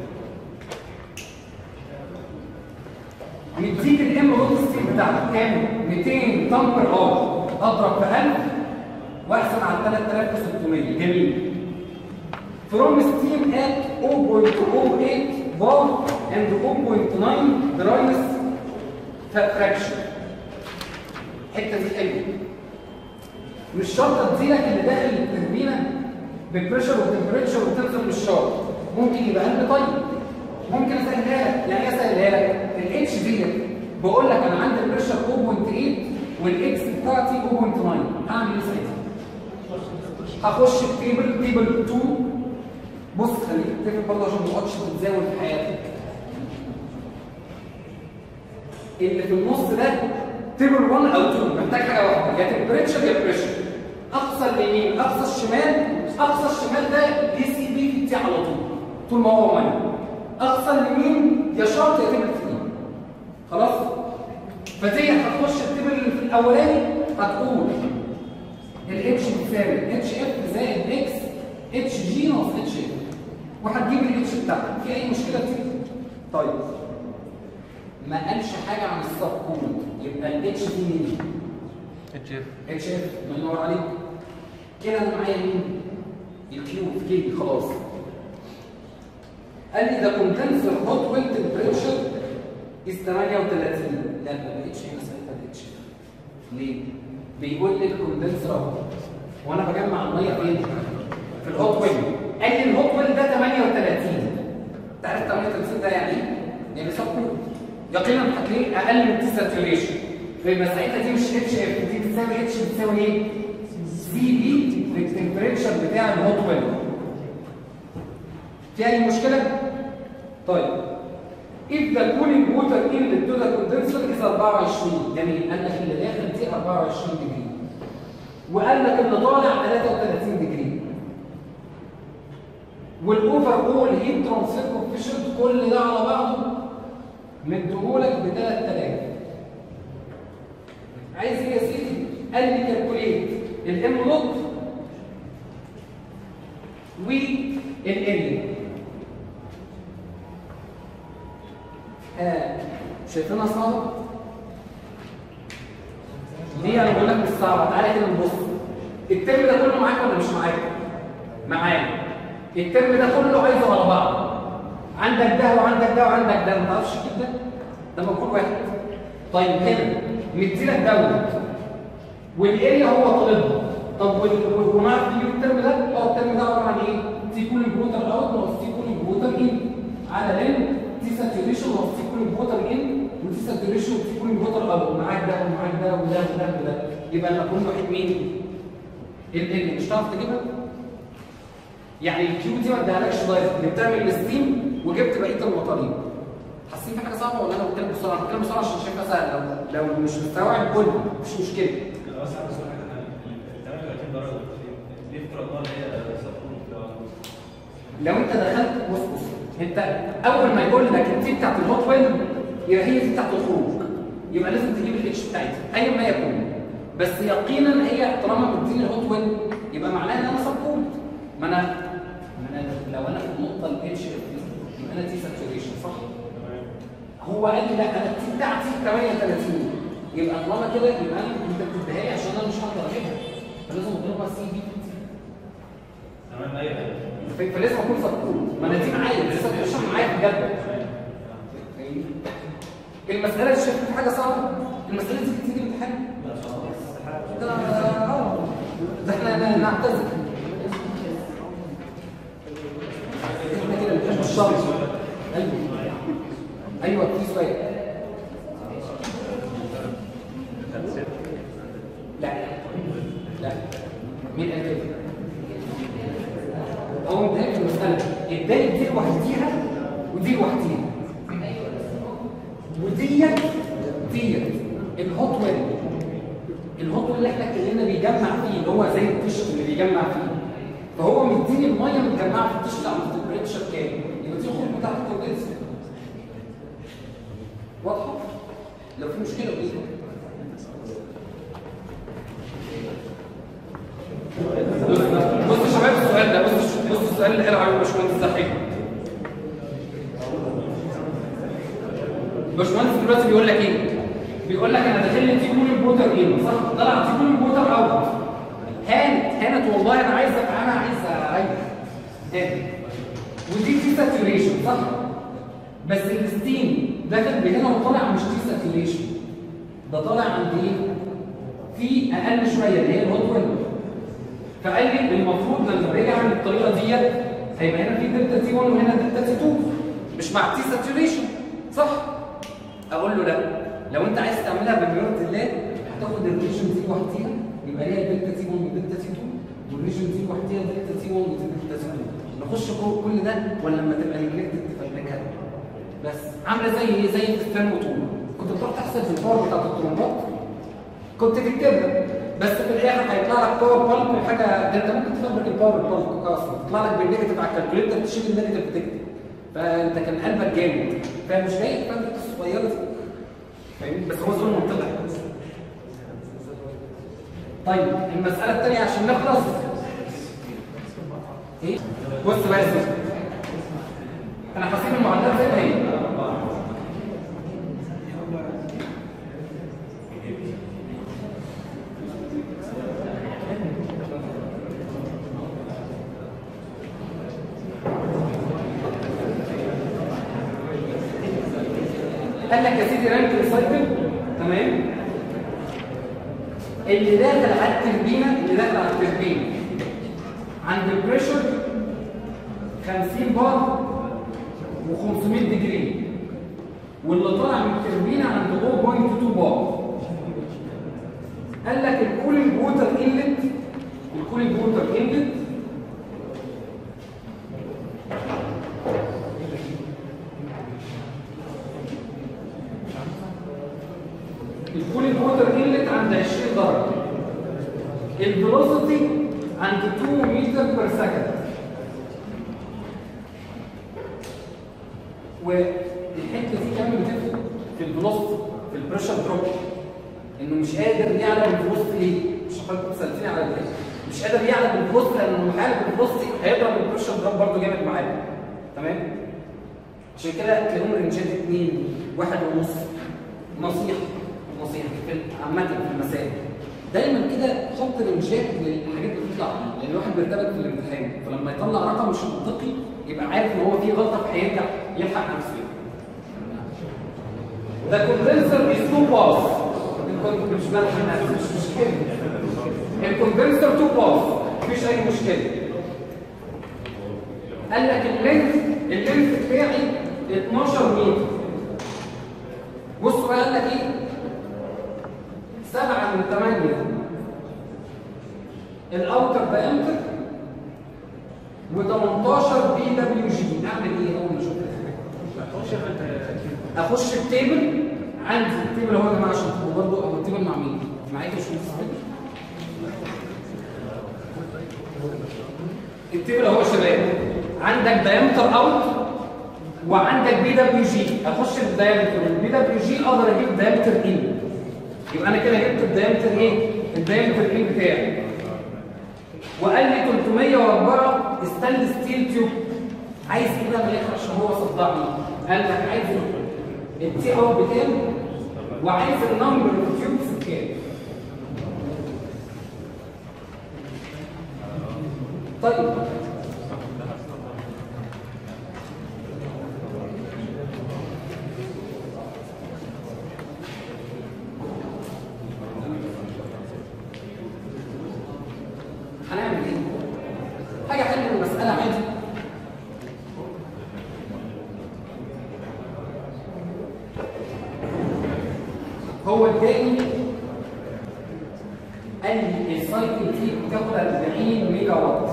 مديك الام روت ستيم بتاعتك كام 200 طن بر اور اضرب في 1000 واقسم على 3600 جميل from steam at 0.08 bar and 0.9 dryness fraction الحته دي حلوه مش شرط تزيلك اللي داخل التربينه بالبريشر والتمبريتشر والتنسر مش شرط ممكن يبقى قلب طيب ممكن اسهلها لك يعني ايه اسهلها لك الاتش ديت بقول لك انا عندي البريشر 0.8 والاكس بتاعتي 0.9 هعمل ايه ساعتها؟ هخش في تيبل تيبل 2 بص خليك تكتب برضه عشان ما تقعدش تتزاول في حياتك اللي في النص ده تيبل 1 او 2 محتاج حاجه واحده يا تمبريتشر يا بريشر اقصى اليمين اقصى الشمال اقصى الشمال ده دي سي بي في تي على طول طول ما هو ميه اقصى اليمين يا شرط يا تيبل 3 خلاص فدي هتخش التيبل اللي في الاولاني هتقول الاتش بتساوي اتش اف زائد اكس اتش جي ناقص اتش اف وهتجيب الاتش بتاعك في اي مشكله فيه طيب ما قالش حاجه عن السب كود يبقى الاتش دي مين اتش اف اتش اف الله ينور عليك كده انا معايا مين الكيو في كيبي خلاص قال لي ده كوندنسر هوت ويل تمبريتشر از 38 لا ما بقتش هنا ساعتها الاتش ليه؟ بيقول لي الكوندنسر اهو وانا بجمع الميه فين؟ في الهوت ويل قال لي الهوت ويل ده 38 تعرف 38 ده يعني ايه؟ يعني سب كود يقينا هتلاقيه اقل من دي ساتوريشن فيبقى ساعتها دي مش اتش اف دي بتساوي اتش بتساوي ايه؟ سي بي في التمبريتشر بتاع الهوت ويل في اي مشكله؟ طيب if the cooling water inlet to the condenser is 24 جميل قال لك اللي داخل دي 24 ديجري وقال لك اللي طالع 33 ديجري والاوفر اول هيت ترانسفير كوفيشنت كل ده على بعضه مديهولك ب 3000 عايز ايه يا سيدي؟ قال لي كالكوليت الام لوت والاريا آه. شايفينها صعبه؟ ليه انا بقول لك مش صعبه؟ تعالى كده نبص الترم ده كله معاك ولا مش معاك؟ معاك الترم ده كله عايزه على بعض عندك ده وعندك ده وعندك ده ما تعرفش تجيب ده ده مجهول واحد طيب هنا مديلك دوت والاريا هو طالبها طب وال- ونعرف نجيب الترم ده اه الترم ده عباره عن ايه؟ تي كولينج ووتر اوت ناقص تي كولينج ووتر ان على لين تي ساتوريشن ناقص تي كولينج ووتر ان وتي ساتوريشن وتي كولينج ووتر اوت معاك ده ومعاك ده وده وده وده يبقى المجهول الوحيد مين؟ ال مش هتعرف تجيبها؟ يعني الكيو دي ما ادهالكش دايركت اللي بتعمل الستيم وجبت بقيه المطالب حاسين في حاجه صعبه ولا انا بتكلم بسرعه؟ أنا بتكلم بسرعه عشان شايفها سهله لو لو مش مستوعب قول لي، مش مشكله لو بس عايز اسال حاجه ثانيه ال 38 درجه ليه افترضنا ان هي سبورت لو انت دخلت بص بص انت اول ما يقول لك التي بتاعت الهوت ويل يبقى هي دي بتاعت الخروج يبقى لازم تجيب الاتش بتاعتها ايا ما يكون بس يقينا هي طالما مديني الهوت ويل يبقى معناها ان انا سبورت ما انا ما انا لو انا في النقطه الاتش يبقى انا تي ساتوريشن صح؟ هو قال لي لا انا التي بتاعتي 38 يبقى طالما كده يبقى انا انت بتديها لي عشان انا مش هقدر اجيبها فلازم اضربها سي بي تمام ايوه ف- فلازم اكون سبورت ما انا دي معايا دي سبورت معايا بجد فاهمني؟ المساله دي شايف حاجه صعبه المساله دي بتيجي امتحان ده اه ده احنا نعتذر احنا كده بنحب الشر ايوه ايوه في سؤال لا لا مين قال كده؟ هو مديك المسألة اداني دي لوحديها ودي لوحديها وديت ديت الهوت ويل الهوت ويل اللي احنا اتكلمنا بيجمع فيه اللي هو زي التيشرت اللي بيجمع فيه فهو مديني الميه متجمعه في التيشرت عند التمبريتشر كام يبقى دي الخط بتاعت الكوندنسر واضحه؟ لو في مشكله قولي لي. بص بص يا شباب السؤال ده بص بص السؤال اللي قال عليه باشمهندس زحيح باشمهندس دلوقتي بيقول لك ايه؟ بيقول لك انا داخل لي تيكون البوتر ايه صح؟ طلع تيكون البوتر اوت هانت هانت والله انا عايز انا عايز اريح هانت ودي دي ساتوريشن صح؟ بس الستيم داخل بهنا وطالع مش دي ساتوريشن ده طالع عند ايه؟ في اقل شويه اللي هي الهوت ويند فقال لي المفروض لما باجي اعمل الطريقه ديت هيبقى هنا في دلتا تي 1 وهنا دلتا تي 2 مش مع تي ساتوريشن صح؟ اقول له لا لو انت عايز تعملها بمجرد الله هتاخد الريجن دي لوحديها يبقى ليها دلتا تي 1 ودلتا تي 2 والريجن دي لوحديها دلتا تي 1 ودلتا تي 2 نخش جوه كل ده ولا لما تبقى نجلكتد تفبركها بس عامله زي زي الفيلم طول كنت بتروح تحسب في الباور بتاعت الترومبات كنت تكتبها بس في الاخر هيطلع لك باور بالك وحاجه ده انت ممكن تفبرك الباور بالك اصلا يطلع لك بالنيجاتيف على الكالكوليتر تشيل النيجاتيف وتكتب فانت كان قلبك جامد فمش جاي فانت الصغيره دي فاهمني بس هو ظلم منطقي طيب المساله الثانيه عشان نخلص ايه بص بقى يا سيدي انا هسيب المعادلات زي ما هي قال لك يا سيدي رانك ريسايكل تمام اللي داخل على التربينه اللي داخل على التربينه عند البريشر 50 بار و500 ديجري واللي طالع من التربينه عند 0.2 بار قال لك الكولينج ووتر انلت الكولينج ووتر انلت الكولينج ووتر انلت عند 20 درجه الفيلوسيتي عند 2 متر بير سكند والحته دي كمان بتفرق في الفيلوسيتي في البريشر دروب انه مش قادر يعلى بالفيلوسيتي ليه؟ مش حضرتك سالتني على ده مش قادر يعلى بالفيلوسيتي لانه محارب بالفيلوسيتي هيضرب البريشر دروب برضه جامد معاه تمام؟ عشان كده تلاقيهم رينجات اثنين واحد ونص نصيحه نصيحه في عامه في المسائل دايما كده حط رينجات للحاجات اللي بتطلع فيه لان الواحد بيرتبك في الامتحان فلما يطلع رقم مش منطقي يبقى عارف ان هو في غلطه فهيرجع يلحق نفسه ده كوندنسر از تو باس مش مالها مش مشكله الكوندنسر تو باس مفيش اي مشكله قال لك اللينث اللينث بتاعي 12 متر بصوا بقى قال لك ايه 7 من 8 الاوتر دايمتر و18 بي دبليو جي اعمل ايه اول ما اشوف اخش التيبل عندي التيبل اهو يا جماعه عشان تبقوا برضه هو التيبل مع مين؟ معايا مش صاحبي التيبل اهو يا شباب عندك دايمتر اوت وعندك بي دبليو جي اخش الدايمتر البي دبليو جي اقدر اجيب دايمتر ان يبقى انا كده جبت الدايمتر ايه؟ الدايمتر ان بتاعي وقال لي 304 ستانلس ستيل تيوب عايز ايه بقى من الاخر عشان هو صدعني قال لك عايز التي اوت بكام وعايز النمبر اوف تيوبس بكام طيب هو اداني قال لي السايكل دي بتاخد 40 ميجا وات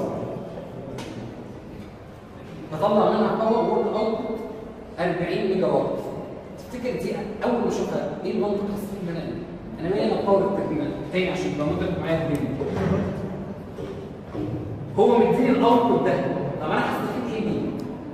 بطلع منها باور وورد اوت 40 ميجا وات تفتكر دي اول ما اشوفها ايه المنطق الصحيح ان انا انا مالي انا باور التكمله تاني عشان يبقى منطق معايا الدنيا هو مديني الاوتبوت ده طب انا هستفيد ايه بيه؟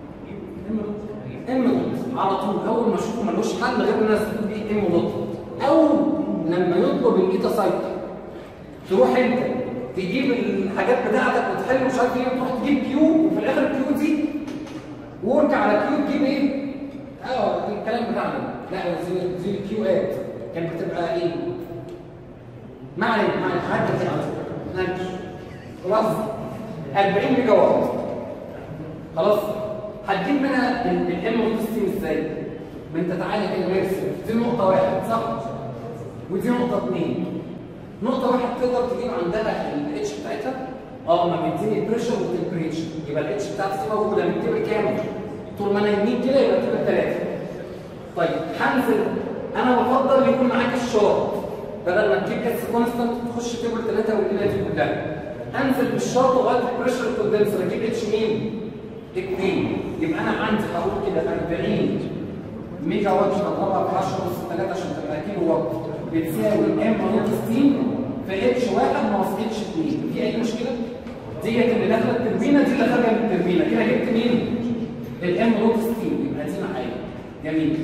ام دوت على طول اول ما اشوفه ملوش حل غير ان انا استفيد بيه ام دوت او لما يطلب الايتا سايكل تروح انت تجيب الحاجات بتاعتك وتحل مش عارف ايه وتروح تجيب كيو وفي الاخر الكيو دي وورك على كيو تجيب ايه؟ اه ده الكلام بتاعنا لا زي زي الكيو ات كانت بتبقى ايه؟ ما علينا ما علينا حاجه كده خلاص 40 ميجا وات خلاص هتجيب منها الام او سيستم ازاي؟ ما انت تعالى كده نرسم دي نقطه واحد صح؟ ودي نقطه اثنين نقطة واحد تقدر تجيب عندها الاتش بتاعتها اه ما بيديني البريشر والتمبريتشر يبقى الاتش بتاعتي دي موجودة بتبقى كام؟ طول ما انا يمين كده يبقى بتبقى ثلاثة طيب هنزل انا بفضل يكون معاك الشارت بدل ما تجيب اس كونستانت تخش تيبل ثلاثة والليلة دي كلها انزل بالشارت لغاية البريشر كوندنسر اجيب اتش مين؟ اثنين يبقى انا عندي هقول كده 40 ميجا وات اضربها في 10 اس 3 عشان تبقى كيلو وات بتساوي ام ناقص ستين في اتش واحد ناقص اتش 2 في اي مشكله؟ ديت اللي داخله التربينه دي اللي خارجه من التربينه كده جبت مين؟ الام ناقص ستين يبقى دي معايا جميل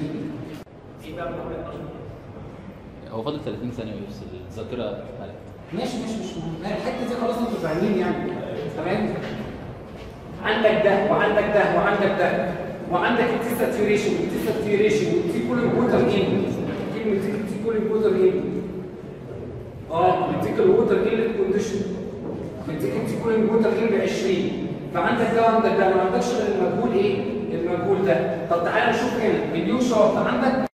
هو فاضل 30 ثانيه ويفصل الذاكره عليك ماشي ماشي مش مهم لا، الحته دي خلاص انتوا فاهمين يعني تمام عندك ده وعندك ده وعندك ده وعندك التي ساتيوريشن والتي ساتيوريشن والتي كل الووتر ان كلمه التي كل الووتر ان اه مديك الووتر ان كونديشن مديك التي كل الووتر ان ب 20 فعندك ده وعندك ده ما عندكش غير المجهول ايه؟ المجهول ده طب تعالى نشوف هنا النيو شارت عندك